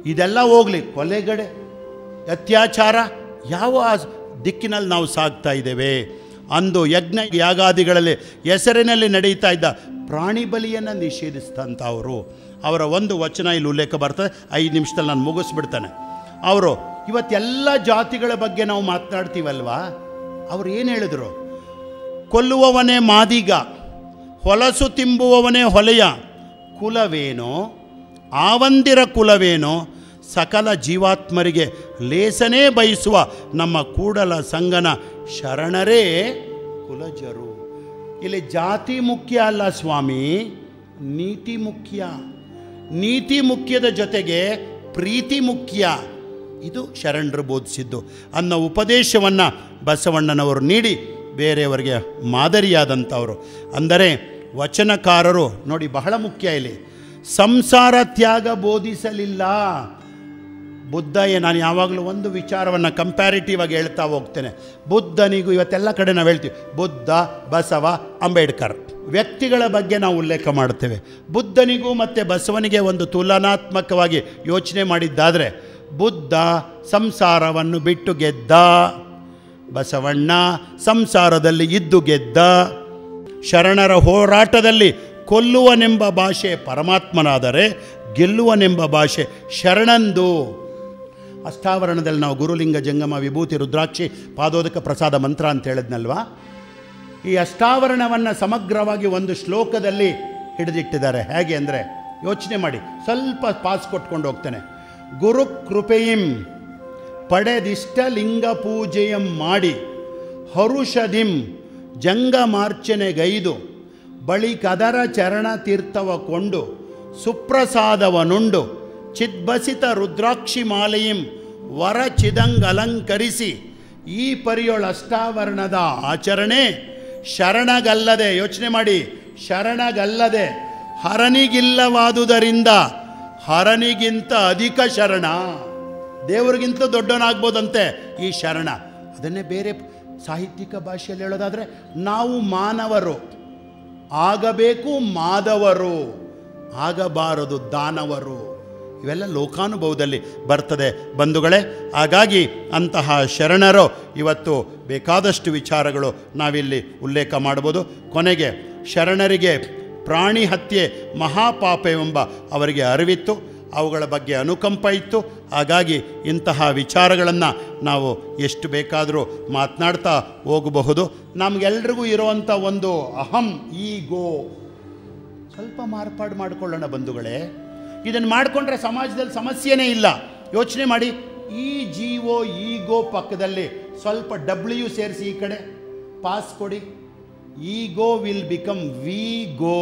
ಇದೆಲ್ಲ ಹೋಗಲಿ ಕೊಲೆಗಡೆ ಅತ್ಯಾಚಾರ ಯಾವ ದಿಕ್ಕಿನಲ್ಲಿ ನಾವು ಸಾಗ್ತಾ ಇದ್ದೇವೆ ಅಂದು ಯಜ್ಞ ಯಾಗಾದಿಗಳಲ್ಲಿ ಹೆಸರಿನಲ್ಲಿ ನಡೀತಾ ಇದ್ದ ಪ್ರಾಣಿ ಬಲಿಯನ್ನು ನಿಷೇಧಿಸಿದಂಥವರು ಅವರ ಒಂದು ವಚನ ಇಲ್ಲಿ ಉಲ್ಲೇಖ ಬರ್ತದೆ ಐದು ನಿಮಿಷದಲ್ಲಿ ನಾನು ಮುಗಿಸ್ಬಿಡ್ತಾನೆ ಅವರು ಇವತ್ತೆಲ್ಲ ಜಾತಿಗಳ ಬಗ್ಗೆ ನಾವು ಮಾತನಾಡ್ತೀವಲ್ವಾ ಅವ್ರು ಏನು ಹೇಳಿದ್ರು ಕೊಲ್ಲುವವನೇ ಮಾದಿಗ ಹೊಲಸು ತಿಂಬುವವನೇ ಹೊಲೆಯ ಕುಲವೇನೋ ಆವಂದಿರ ಕುಲವೇನೋ ಸಕಲ ಜೀವಾತ್ಮರಿಗೆ ಲೇಸನೇ ಬಯಸುವ ನಮ್ಮ ಕೂಡಲ ಸಂಗನ ಶರಣರೇ ಕುಲಜರು ಇಲ್ಲಿ ಜಾತಿ ಮುಖ್ಯ ಅಲ್ಲ ಸ್ವಾಮಿ ನೀತಿ ಮುಖ್ಯ ನೀತಿ ಮುಖ್ಯದ ಜೊತೆಗೆ ಪ್ರೀತಿ ಮುಖ್ಯ ಇದು ಶರಣರು ಬೋಧಿಸಿದ್ದು ಅನ್ನೋ ಉಪದೇಶವನ್ನು ಬಸವಣ್ಣನವರು ನೀಡಿ ಬೇರೆಯವರಿಗೆ ಮಾದರಿಯಾದಂಥವರು ಅಂದರೆ ವಚನಕಾರರು ನೋಡಿ ಬಹಳ ಮುಖ್ಯ ಇಲ್ಲಿ ಸಂಸಾರ ತ್ಯಾಗ ಬೋಧಿಸಲಿಲ್ಲ ಬುದ್ಧ ಏ ನಾನು ಯಾವಾಗಲೂ ಒಂದು ವಿಚಾರವನ್ನು ಕಂಪ್ಯಾರಿಟಿವ್ ಆಗಿ ಹೇಳ್ತಾ ಹೋಗ್ತೇನೆ ಬುದ್ಧನಿಗೂ ಇವತ್ತೆಲ್ಲ ಕಡೆ ನಾವು ಹೇಳ್ತೀವಿ ಬುದ್ಧ ಬಸವ ಅಂಬೇಡ್ಕರ್ ವ್ಯಕ್ತಿಗಳ ಬಗ್ಗೆ ನಾವು ಉಲ್ಲೇಖ ಮಾಡ್ತೇವೆ ಬುದ್ಧನಿಗೂ ಮತ್ತು ಬಸವನಿಗೆ ಒಂದು ತುಲನಾತ್ಮಕವಾಗಿ ಯೋಚನೆ ಮಾಡಿದ್ದಾದರೆ ಬುದ್ಧ ಸಂಸಾರವನ್ನು ಬಿಟ್ಟು ಗೆದ್ದ ಬಸವಣ್ಣ ಸಂಸಾರದಲ್ಲಿ ಇದ್ದು ಗೆದ್ದ ಶರಣರ ಹೋರಾಟದಲ್ಲಿ ಕೊಲ್ಲುವನೆಂಬ ಭಾಷೆ ಪರಮಾತ್ಮನಾದರೆ ಗೆಲ್ಲುವನೆಂಬ ಭಾಷೆ ಶರಣಂದು ಅಷ್ಟಾವರಣದಲ್ಲಿ ನಾವು ಗುರುಲಿಂಗ ಜಂಗಮ ವಿಭೂತಿ ರುದ್ರಾಕ್ಷಿ ಪಾದೋದಕ ಪ್ರಸಾದ ಮಂತ್ರ ಅಂತ ಹೇಳಿದ್ನಲ್ವಾ ಈ ಅಷ್ಟಾವರಣವನ್ನು ಸಮಗ್ರವಾಗಿ ಒಂದು ಶ್ಲೋಕದಲ್ಲಿ ಹಿಡಿದಿಟ್ಟಿದ್ದಾರೆ ಹೇಗೆ ಅಂದರೆ ಯೋಚನೆ ಮಾಡಿ ಸ್ವಲ್ಪ ಪಾಸ್ ಕೊಟ್ಕೊಂಡು ಹೋಗ್ತೇನೆ ಗುರು ಕೃಪೆಯಿಂ ಪಡೆದಿಷ್ಟ ಲಿಂಗ ಪೂಜೆಯಂ ಮಾಡಿ ಹರುಷದಿಂ ಜಂಗಮಾರ್ಚನೆಗೈದು ಬಳಿಕದರ ಚರಣ ತೀರ್ಥವ ಕೊಂಡು ಸುಪ್ರಸಾದವನುಂಡು ಚಿದ್ಬಸಿತ ರುದ್ರಾಕ್ಷಿ ಮಾಲೆಯಿಂ ವರ ಚಿದಂಗಲಂಕರಿಸಿ ಈ ಪರಿಯೊಳ ಅಷ್ಟಾವರಣದ ಆಚರಣೆ ಶರಣಗಲ್ಲದೆ ಯೋಚನೆ ಮಾಡಿ ಶರಣಗಲ್ಲದೆ ಹರನಿಗಿಲ್ಲವಾದುದರಿಂದ ಹರನಿಗಿಂತ ಅಧಿಕ ಶರಣ ದೇವರಿಗಿಂತ ದೊಡ್ಡವನಾಗ್ಬೋದಂತೆ ಈ ಶರಣ ಅದನ್ನೇ ಬೇರೆ ಸಾಹಿತ್ಯಿಕ ಭಾಷೆಯಲ್ಲಿ ಹೇಳೋದಾದರೆ ನಾವು ಮಾನವರು ಆಗಬೇಕು ಮಾದವರು ಆಗಬಾರದು ದಾನವರು ಇವೆಲ್ಲ ಲೋಕಾನುಭವದಲ್ಲಿ ಬರ್ತದೆ ಬಂಧುಗಳೇ ಹಾಗಾಗಿ ಅಂತಹ ಶರಣರು ಇವತ್ತು ಬೇಕಾದಷ್ಟು ವಿಚಾರಗಳು ನಾವಿಲ್ಲಿ ಉಲ್ಲೇಖ ಮಾಡ್ಬೋದು ಕೊನೆಗೆ ಶರಣರಿಗೆ ಪ್ರಾಣಿ ಹತ್ಯೆ ಮಹಾಪಾಪವೆಂಬ ಅವರಿಗೆ ಅರಿವಿತ್ತು ಅವುಗಳ ಬಗ್ಗೆ ಅನುಕಂಪ ಇತ್ತು ಹಾಗಾಗಿ ಇಂತಹ ವಿಚಾರಗಳನ್ನು ನಾವು ಎಷ್ಟು ಬೇಕಾದರೂ ಮಾತನಾಡ್ತಾ ಹೋಗಬಹುದು ನಮಗೆಲ್ರಿಗೂ ಇರುವಂಥ ಒಂದು ಅಹಂ ಈಗೋ ಸ್ವಲ್ಪ ಮಾರ್ಪಾಡು ಮಾಡಿಕೊಳ್ಳೋಣ ಬಂಧುಗಳೇ ಇದನ್ನು ಮಾಡಿಕೊಂಡ್ರೆ ಸಮಾಜದಲ್ಲಿ ಸಮಸ್ಯೆನೇ ಇಲ್ಲ ಯೋಚನೆ ಮಾಡಿ ಈ ಜೀವೋ ಈಗೋ ಪಕ್ಕದಲ್ಲಿ ಸ್ವಲ್ಪ ಡಬ್ಲ್ಯೂ ಸೇರಿಸಿ ಈ ಕಡೆ ಪಾಸ್ ಕೊಡಿ ego will become we go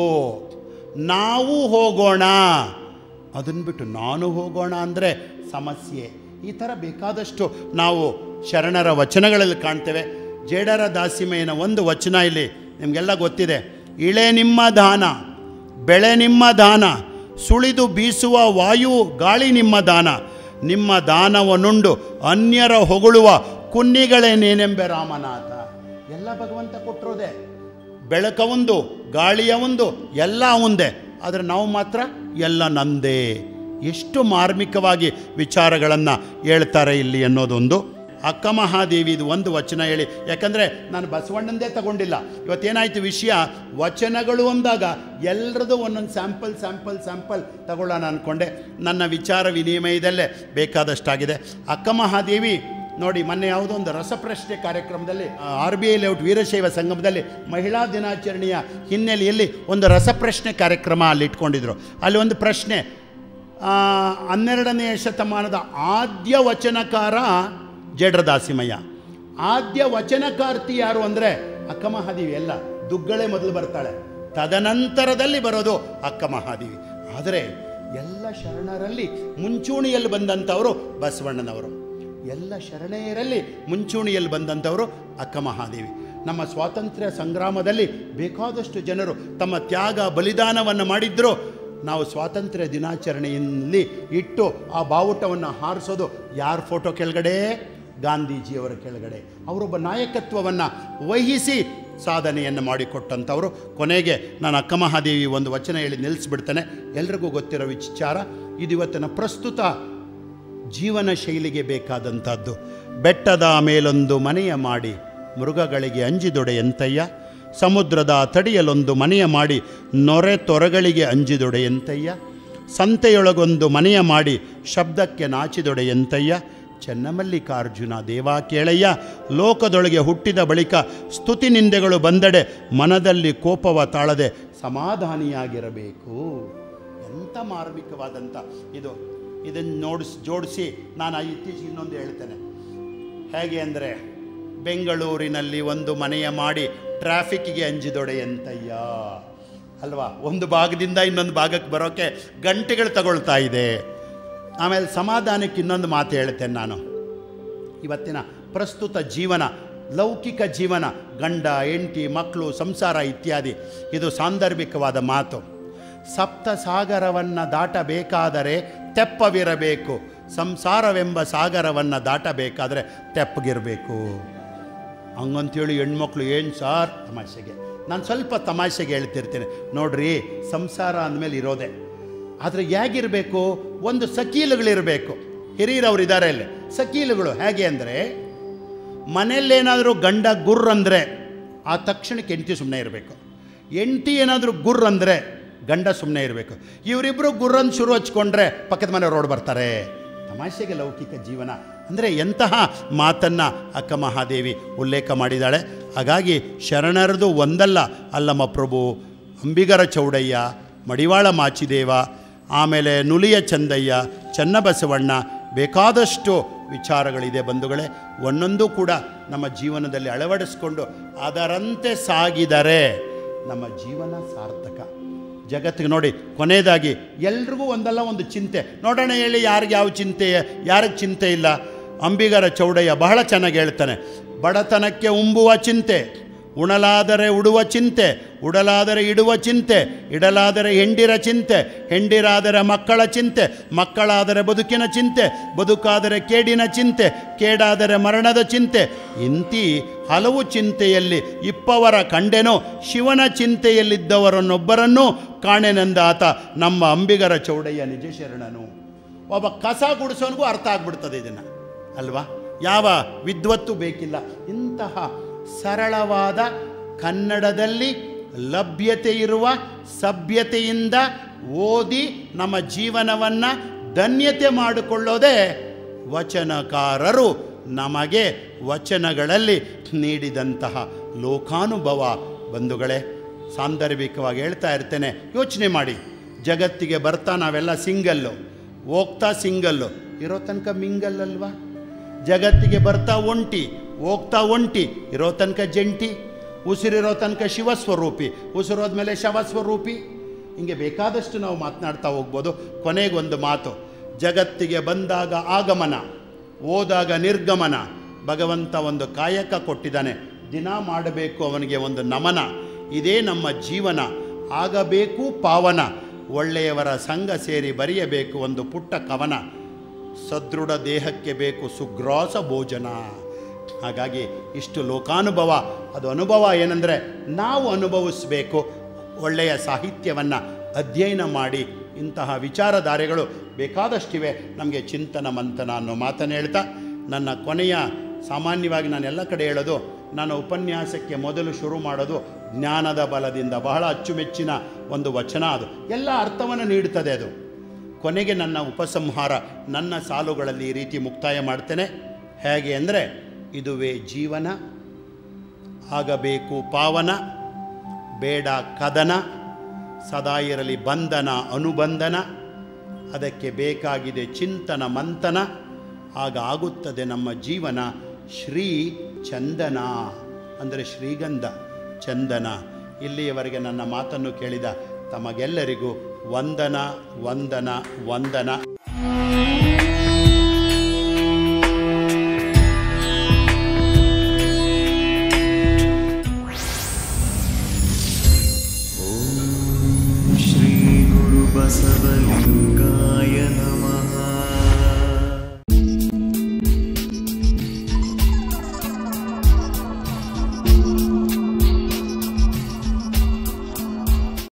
ನಾವು ಹೋಗೋಣ ಅದನ್ನು ಬಿಟ್ಟು ನಾನು ಹೋಗೋಣ ಅಂದರೆ ಸಮಸ್ಯೆ ಈ ಥರ ಬೇಕಾದಷ್ಟು ನಾವು ಶರಣರ ವಚನಗಳಲ್ಲಿ ಕಾಣ್ತೇವೆ ಜೇಡರ ದಾಸಿಮೆಯನ ಒಂದು ವಚನ ಇಲ್ಲಿ ನಿಮಗೆಲ್ಲ ಗೊತ್ತಿದೆ ಇಳೆ ನಿಮ್ಮ ದಾನ ಬೆಳೆ ನಿಮ್ಮ ದಾನ ಸುಳಿದು ಬೀಸುವ ವಾಯು ಗಾಳಿ ನಿಮ್ಮ ದಾನ ನಿಮ್ಮ ದಾನವನುಂಡು ಅನ್ಯರ ಹೊಗಳುವ ಕುನ್ನಿಗಳೇನೇನೆಂಬೆ ರಾಮನಾಥ ಎಲ್ಲ ಭಗವಂತ ಕೊಟ್ಟಿರೋದೆ ಬೆಳಕವೊಂದು ಗಾಳಿಯ ಒಂದು ಎಲ್ಲ ಒಂದೇ ಆದರೆ ನಾವು ಮಾತ್ರ ಎಲ್ಲ ನಂದೇ ಎಷ್ಟು ಮಾರ್ಮಿಕವಾಗಿ ವಿಚಾರಗಳನ್ನು ಹೇಳ್ತಾರೆ ಇಲ್ಲಿ ಅನ್ನೋದೊಂದು ಅಕ್ಕ ಮಹಾದೇವಿದು ಒಂದು ವಚನ ಹೇಳಿ ಯಾಕಂದರೆ ನಾನು ಬಸವಣ್ಣಂದೇ ತಗೊಂಡಿಲ್ಲ ಇವತ್ತೇನಾಯಿತು ವಿಷಯ ವಚನಗಳು ಅಂದಾಗ ಎಲ್ಲರದು ಒಂದೊಂದು ಸ್ಯಾಂಪಲ್ ಸ್ಯಾಂಪಲ್ ಸ್ಯಾಂಪಲ್ ತಗೊಳ್ಳೋಣ ಅಂದ್ಕೊಂಡೆ ನನ್ನ ವಿಚಾರ ವಿನಿಮಯದಲ್ಲೇ ಬೇಕಾದಷ್ಟಾಗಿದೆ ಅಕ್ಕ ಮಹಾದೇವಿ ನೋಡಿ ಮೊನ್ನೆ ಯಾವುದೋ ಒಂದು ರಸಪ್ರಶ್ನೆ ಕಾರ್ಯಕ್ರಮದಲ್ಲಿ ಆರ್ ಬಿ ಐ ಲೇಔಟ್ ವೀರಶೈವ ಸಂಗಮದಲ್ಲಿ ಮಹಿಳಾ ದಿನಾಚರಣೆಯ ಹಿನ್ನೆಲೆಯಲ್ಲಿ ಒಂದು ರಸಪ್ರಶ್ನೆ ಕಾರ್ಯಕ್ರಮ ಅಲ್ಲಿ ಇಟ್ಕೊಂಡಿದ್ರು ಅಲ್ಲಿ ಒಂದು ಪ್ರಶ್ನೆ ಆ, ಹನ್ನೆರಡನೆಯ ಶತಮಾನದ ಆದ್ಯ ವಚನಕಾರ ಜಡ್ರದಾಸಿಮಯ್ಯ ಆದ್ಯ ವಚನಕಾರ್ತಿ ಯಾರು ಅಂದರೆ ಅಕ್ಕ ಮಹಾದೇವಿ ಎಲ್ಲ ದುಗ್ಗಳೆ ಮೊದಲು ಬರ್ತಾಳೆ ತದನಂತರದಲ್ಲಿ ಬರೋದು ಅಕ್ಕ ಮಹಾದೇವಿ ಆದರೆ ಎಲ್ಲ ಶರಣರಲ್ಲಿ ಮುಂಚೂಣಿಯಲ್ಲಿ ಬಂದಂಥವರು ಬಸವಣ್ಣನವರು ಎಲ್ಲ ಶರಣೆಯರಲ್ಲಿ ಮುಂಚೂಣಿಯಲ್ಲಿ ಬಂದಂಥವರು ಅಕ್ಕ ಮಹಾದೇವಿ ನಮ್ಮ ಸ್ವಾತಂತ್ರ್ಯ ಸಂಗ್ರಾಮದಲ್ಲಿ ಬೇಕಾದಷ್ಟು ಜನರು ತಮ್ಮ ತ್ಯಾಗ ಬಲಿದಾನವನ್ನು ಮಾಡಿದ್ರು ನಾವು ಸ್ವಾತಂತ್ರ್ಯ ದಿನಾಚರಣೆಯಲ್ಲಿ ಇಟ್ಟು ಆ ಬಾವುಟವನ್ನು ಹಾರಿಸೋದು ಯಾರ ಫೋಟೋ ಕೆಳಗಡೆ ಗಾಂಧೀಜಿಯವರ ಕೆಳಗಡೆ ಅವರೊಬ್ಬ ನಾಯಕತ್ವವನ್ನು ವಹಿಸಿ ಸಾಧನೆಯನ್ನು ಮಾಡಿಕೊಟ್ಟಂಥವರು ಕೊನೆಗೆ ನಾನು ಅಕ್ಕ ಮಹಾದೇವಿ ಒಂದು ವಚನ ಹೇಳಿ ನಿಲ್ಲಿಸ್ಬಿಡ್ತೇನೆ ಎಲ್ರಿಗೂ ಗೊತ್ತಿರೋ ವಿಚಾರ ಇದು ಇವತ್ತಿನ ಪ್ರಸ್ತುತ ಜೀವನ ಶೈಲಿಗೆ ಬೇಕಾದಂಥದ್ದು ಬೆಟ್ಟದ ಮೇಲೊಂದು ಮನೆಯ ಮಾಡಿ ಮೃಗಗಳಿಗೆ ಅಂಜಿದೊಡೆ ಎಂತಯ್ಯ ಸಮುದ್ರದ ತಡಿಯಲೊಂದು ಮನೆಯ ಮಾಡಿ ನೊರೆ ತೊರೆಗಳಿಗೆ ಅಂಜಿದೊಡೆ ಎಂತಯ್ಯ ಸಂತೆಯೊಳಗೊಂದು ಮನೆಯ ಮಾಡಿ ಶಬ್ದಕ್ಕೆ ನಾಚಿದೊಡೆ ಎಂತಯ್ಯ ಚೆನ್ನಮಲ್ಲಿಕಾರ್ಜುನ ದೇವಾ ಕೇಳಯ್ಯ ಲೋಕದೊಳಗೆ ಹುಟ್ಟಿದ ಬಳಿಕ ಸ್ತುತಿ ನಿಂದೆಗಳು ಬಂದಡೆ ಮನದಲ್ಲಿ ಕೋಪವ ತಾಳದೆ ಸಮಾಧಾನಿಯಾಗಿರಬೇಕು ಎಂಥ ಮಾರ್ಮಿಕವಾದಂಥ ಇದು ಇದನ್ನು ನೋಡಿಸಿ ಜೋಡಿಸಿ ನಾನು ಇತ್ತೀಚೆಗೆ ಇನ್ನೊಂದು ಹೇಳ್ತೇನೆ ಹೇಗೆ ಅಂದರೆ ಬೆಂಗಳೂರಿನಲ್ಲಿ ಒಂದು ಮನೆಯ ಮಾಡಿ ಟ್ರಾಫಿಕ್ಕಿಗೆ ಅಂಜಿದೊಡೆ ಎಂತಯ್ಯ ಅಲ್ವಾ ಒಂದು ಭಾಗದಿಂದ ಇನ್ನೊಂದು ಭಾಗಕ್ಕೆ ಬರೋಕ್ಕೆ ಗಂಟೆಗಳು ತಗೊಳ್ತಾ ಇದೆ ಆಮೇಲೆ ಸಮಾಧಾನಕ್ಕೆ ಇನ್ನೊಂದು ಮಾತು ಹೇಳ್ತೇನೆ ನಾನು ಇವತ್ತಿನ ಪ್ರಸ್ತುತ ಜೀವನ ಲೌಕಿಕ ಜೀವನ ಗಂಡ ಹೆಂಡತಿ ಮಕ್ಕಳು ಸಂಸಾರ ಇತ್ಯಾದಿ ಇದು ಸಾಂದರ್ಭಿಕವಾದ ಮಾತು ಸಪ್ತ ಸಾಗರವನ್ನು ದಾಟಬೇಕಾದರೆ ತೆಪ್ಪವಿರಬೇಕು ಸಂಸಾರವೆಂಬ ಸಾಗರವನ್ನು ದಾಟಬೇಕಾದರೆ ತೆಪ್ಪಗಿರಬೇಕು ಹಂಗಂತೇಳಿ ಹೆಣ್ಮಕ್ಳು ಏನು ಸಾರ್ ತಮಾಷೆಗೆ ನಾನು ಸ್ವಲ್ಪ ತಮಾಷೆಗೆ ಹೇಳ್ತಿರ್ತೇನೆ ನೋಡ್ರಿ ಸಂಸಾರ ಅಂದಮೇಲೆ ಇರೋದೆ ಆದರೆ ಹೇಗಿರಬೇಕು ಒಂದು ಸಕೀಲುಗಳಿರಬೇಕು ಹಿರಿಯರವ್ರು ಇದ್ದಾರೆ ಅಲ್ಲಿ ಸಕೀಲುಗಳು ಹೇಗೆ ಅಂದರೆ ಮನೆಯಲ್ಲೇನಾದರೂ ಗಂಡ ಗುರ್ರ್ ಅಂದರೆ ಆ ತಕ್ಷಣಕ್ಕೆ ಹೆಂಡತಿ ಸುಮ್ಮನೆ ಇರಬೇಕು ಹೆಂಡತಿ ಏನಾದರೂ ಗುರ್ರ್ ಅಂದರೆ ಗಂಡ ಸುಮ್ಮನೆ ಇರಬೇಕು ಇವರಿಬ್ಬರು ಗುರ್ರನ್ನು ಶುರು ಹಚ್ಕೊಂಡ್ರೆ ಪಕ್ಕದ ಮನೆ ರೋಡ್ ಬರ್ತಾರೆ ತಮಾಷೆಗೆ ಲೌಕಿಕ ಜೀವನ ಅಂದರೆ ಎಂತಹ ಮಾತನ್ನು ಅಕ್ಕ ಮಹಾದೇವಿ ಉಲ್ಲೇಖ ಮಾಡಿದ್ದಾಳೆ ಹಾಗಾಗಿ ಶರಣರದು ಒಂದಲ್ಲ ಅಲ್ಲಮ್ಮ ಪ್ರಭು ಅಂಬಿಗರ ಚೌಡಯ್ಯ ಮಡಿವಾಳ ಮಾಚಿದೇವ ಆಮೇಲೆ ನುಲಿಯ ಚಂದಯ್ಯ ಚನ್ನಬಸವಣ್ಣ ಬೇಕಾದಷ್ಟು ವಿಚಾರಗಳಿದೆ ಬಂಧುಗಳೇ ಒಂದೊಂದು ಕೂಡ ನಮ್ಮ ಜೀವನದಲ್ಲಿ ಅಳವಡಿಸ್ಕೊಂಡು ಅದರಂತೆ ಸಾಗಿದರೆ ನಮ್ಮ ಜೀವನ ಸಾರ್ಥಕ ಜಗತ್ತಿಗೆ ನೋಡಿ ಕೊನೆಯದಾಗಿ ಎಲ್ರಿಗೂ ಒಂದಲ್ಲ ಒಂದು ಚಿಂತೆ ನೋಡೋಣ ಹೇಳಿ ಯಾರಿಗೆ ಯಾವ ಚಿಂತೆ ಯಾರಿಗೆ ಚಿಂತೆ ಇಲ್ಲ ಅಂಬಿಗರ ಚೌಡಯ್ಯ ಬಹಳ ಚೆನ್ನಾಗಿ ಹೇಳ್ತಾನೆ ಬಡತನಕ್ಕೆ ಉಂಬುವ ಚಿಂತೆ ಉಣಲಾದರೆ ಉಡುವ ಚಿಂತೆ ಉಡಲಾದರೆ ಇಡುವ ಚಿಂತೆ ಇಡಲಾದರೆ ಹೆಂಡಿರ ಚಿಂತೆ ಹೆಂಡಿರಾದರೆ ಮಕ್ಕಳ ಚಿಂತೆ ಮಕ್ಕಳಾದರೆ ಬದುಕಿನ ಚಿಂತೆ ಬದುಕಾದರೆ ಕೇಡಿನ ಚಿಂತೆ ಕೇಡಾದರೆ ಮರಣದ ಚಿಂತೆ ಇಂತಿ ಹಲವು ಚಿಂತೆಯಲ್ಲಿ ಇಪ್ಪವರ ಕಂಡೆನೋ ಶಿವನ ಚಿಂತೆಯಲ್ಲಿದ್ದವರನ್ನೊಬ್ಬರನ್ನೂ ಕಾಣೆನೆಂದ ಆತ ನಮ್ಮ ಅಂಬಿಗರ ಚೌಡಯ್ಯ ನಿಜ ಶರಣನು ಒಬ್ಬ ಕಸ ಗುಡಿಸೋನಿಗೂ ಅರ್ಥ ಆಗ್ಬಿಡ್ತದೆ ಇದನ್ನು ಅಲ್ವಾ ಯಾವ ವಿದ್ವತ್ತು ಬೇಕಿಲ್ಲ ಇಂತಹ ಸರಳವಾದ ಕನ್ನಡದಲ್ಲಿ ಲಭ್ಯತೆ ಇರುವ ಸಭ್ಯತೆಯಿಂದ ಓದಿ ನಮ್ಮ ಜೀವನವನ್ನು ಧನ್ಯತೆ ಮಾಡಿಕೊಳ್ಳೋದೇ ವಚನಕಾರರು ನಮಗೆ ವಚನಗಳಲ್ಲಿ ನೀಡಿದಂತಹ ಲೋಕಾನುಭವ ಬಂಧುಗಳೇ ಸಾಂದರ್ಭಿಕವಾಗಿ ಹೇಳ್ತಾ ಇರ್ತೇನೆ ಯೋಚನೆ ಮಾಡಿ ಜಗತ್ತಿಗೆ ಬರ್ತಾ ನಾವೆಲ್ಲ ಸಿಂಗಲ್ಲು ಹೋಗ್ತಾ ಸಿಂಗಲ್ಲು ಇರೋ ತನಕ ಮಿಂಗಲ್ ಅಲ್ವಾ ಜಗತ್ತಿಗೆ ಬರ್ತಾ ಒಂಟಿ ಹೋಗ್ತಾ ಒಂಟಿ ಇರೋ ತನಕ ಜಂಟಿ ಉಸಿರಿರೋ ತನಕ ಶಿವಸ್ವರೂಪಿ ಉಸಿರೋದ್ಮೇಲೆ ಶವಸ್ವರೂಪಿ ಹಿಂಗೆ ಬೇಕಾದಷ್ಟು ನಾವು ಮಾತನಾಡ್ತಾ ಹೋಗ್ಬೋದು ಕೊನೆಗೊಂದು ಮಾತು ಜಗತ್ತಿಗೆ ಬಂದಾಗ ಆಗಮನ ಹೋದಾಗ ನಿರ್ಗಮನ ಭಗವಂತ ಒಂದು ಕಾಯಕ ಕೊಟ್ಟಿದ್ದಾನೆ ದಿನ ಮಾಡಬೇಕು ಅವನಿಗೆ ಒಂದು ನಮನ ಇದೇ ನಮ್ಮ ಜೀವನ ಆಗಬೇಕು ಪಾವನ ಒಳ್ಳೆಯವರ ಸಂಘ ಸೇರಿ ಬರೆಯಬೇಕು ಒಂದು ಪುಟ್ಟ ಕವನ ಸದೃಢ ದೇಹಕ್ಕೆ ಬೇಕು ಸುಗ್ರಾಸ ಭೋಜನ ಹಾಗಾಗಿ ಇಷ್ಟು ಲೋಕಾನುಭವ ಅದು ಅನುಭವ ಏನಂದರೆ ನಾವು ಅನುಭವಿಸಬೇಕು ಒಳ್ಳೆಯ ಸಾಹಿತ್ಯವನ್ನು ಅಧ್ಯಯನ ಮಾಡಿ ಇಂತಹ ವಿಚಾರಧಾರೆಗಳು ಬೇಕಾದಷ್ಟಿವೆ ನಮಗೆ ಚಿಂತನ ಮಂಥನ ಅನ್ನೋ ಮಾತನ್ನು ಹೇಳ್ತಾ ನನ್ನ ಕೊನೆಯ ಸಾಮಾನ್ಯವಾಗಿ ನಾನು ಎಲ್ಲ ಕಡೆ ಹೇಳೋದು ನನ್ನ ಉಪನ್ಯಾಸಕ್ಕೆ ಮೊದಲು ಶುರು ಮಾಡೋದು ಜ್ಞಾನದ ಬಲದಿಂದ ಬಹಳ ಅಚ್ಚುಮೆಚ್ಚಿನ ಒಂದು ವಚನ ಅದು ಎಲ್ಲ ಅರ್ಥವನ್ನು ನೀಡುತ್ತದೆ ಅದು ಕೊನೆಗೆ ನನ್ನ ಉಪಸಂಹಾರ ನನ್ನ ಸಾಲುಗಳಲ್ಲಿ ಈ ರೀತಿ ಮುಕ್ತಾಯ ಮಾಡ್ತೇನೆ ಹೇಗೆ ಅಂದರೆ ಇದುವೇ ಜೀವನ ಆಗಬೇಕು ಪಾವನ ಬೇಡ ಕದನ ಸದಾ ಇರಲಿ ಬಂಧನ ಅನುಬಂಧನ ಅದಕ್ಕೆ ಬೇಕಾಗಿದೆ ಚಿಂತನ ಮಂಥನ ಆಗ ಆಗುತ್ತದೆ ನಮ್ಮ ಜೀವನ ಶ್ರೀ ಚಂದನ ಅಂದರೆ ಶ್ರೀಗಂಧ ಚಂದನ ಇಲ್ಲಿಯವರೆಗೆ ನನ್ನ ಮಾತನ್ನು ಕೇಳಿದ ತಮಗೆಲ್ಲರಿಗೂ ವಂದನ ವಂದನ ವಂದನ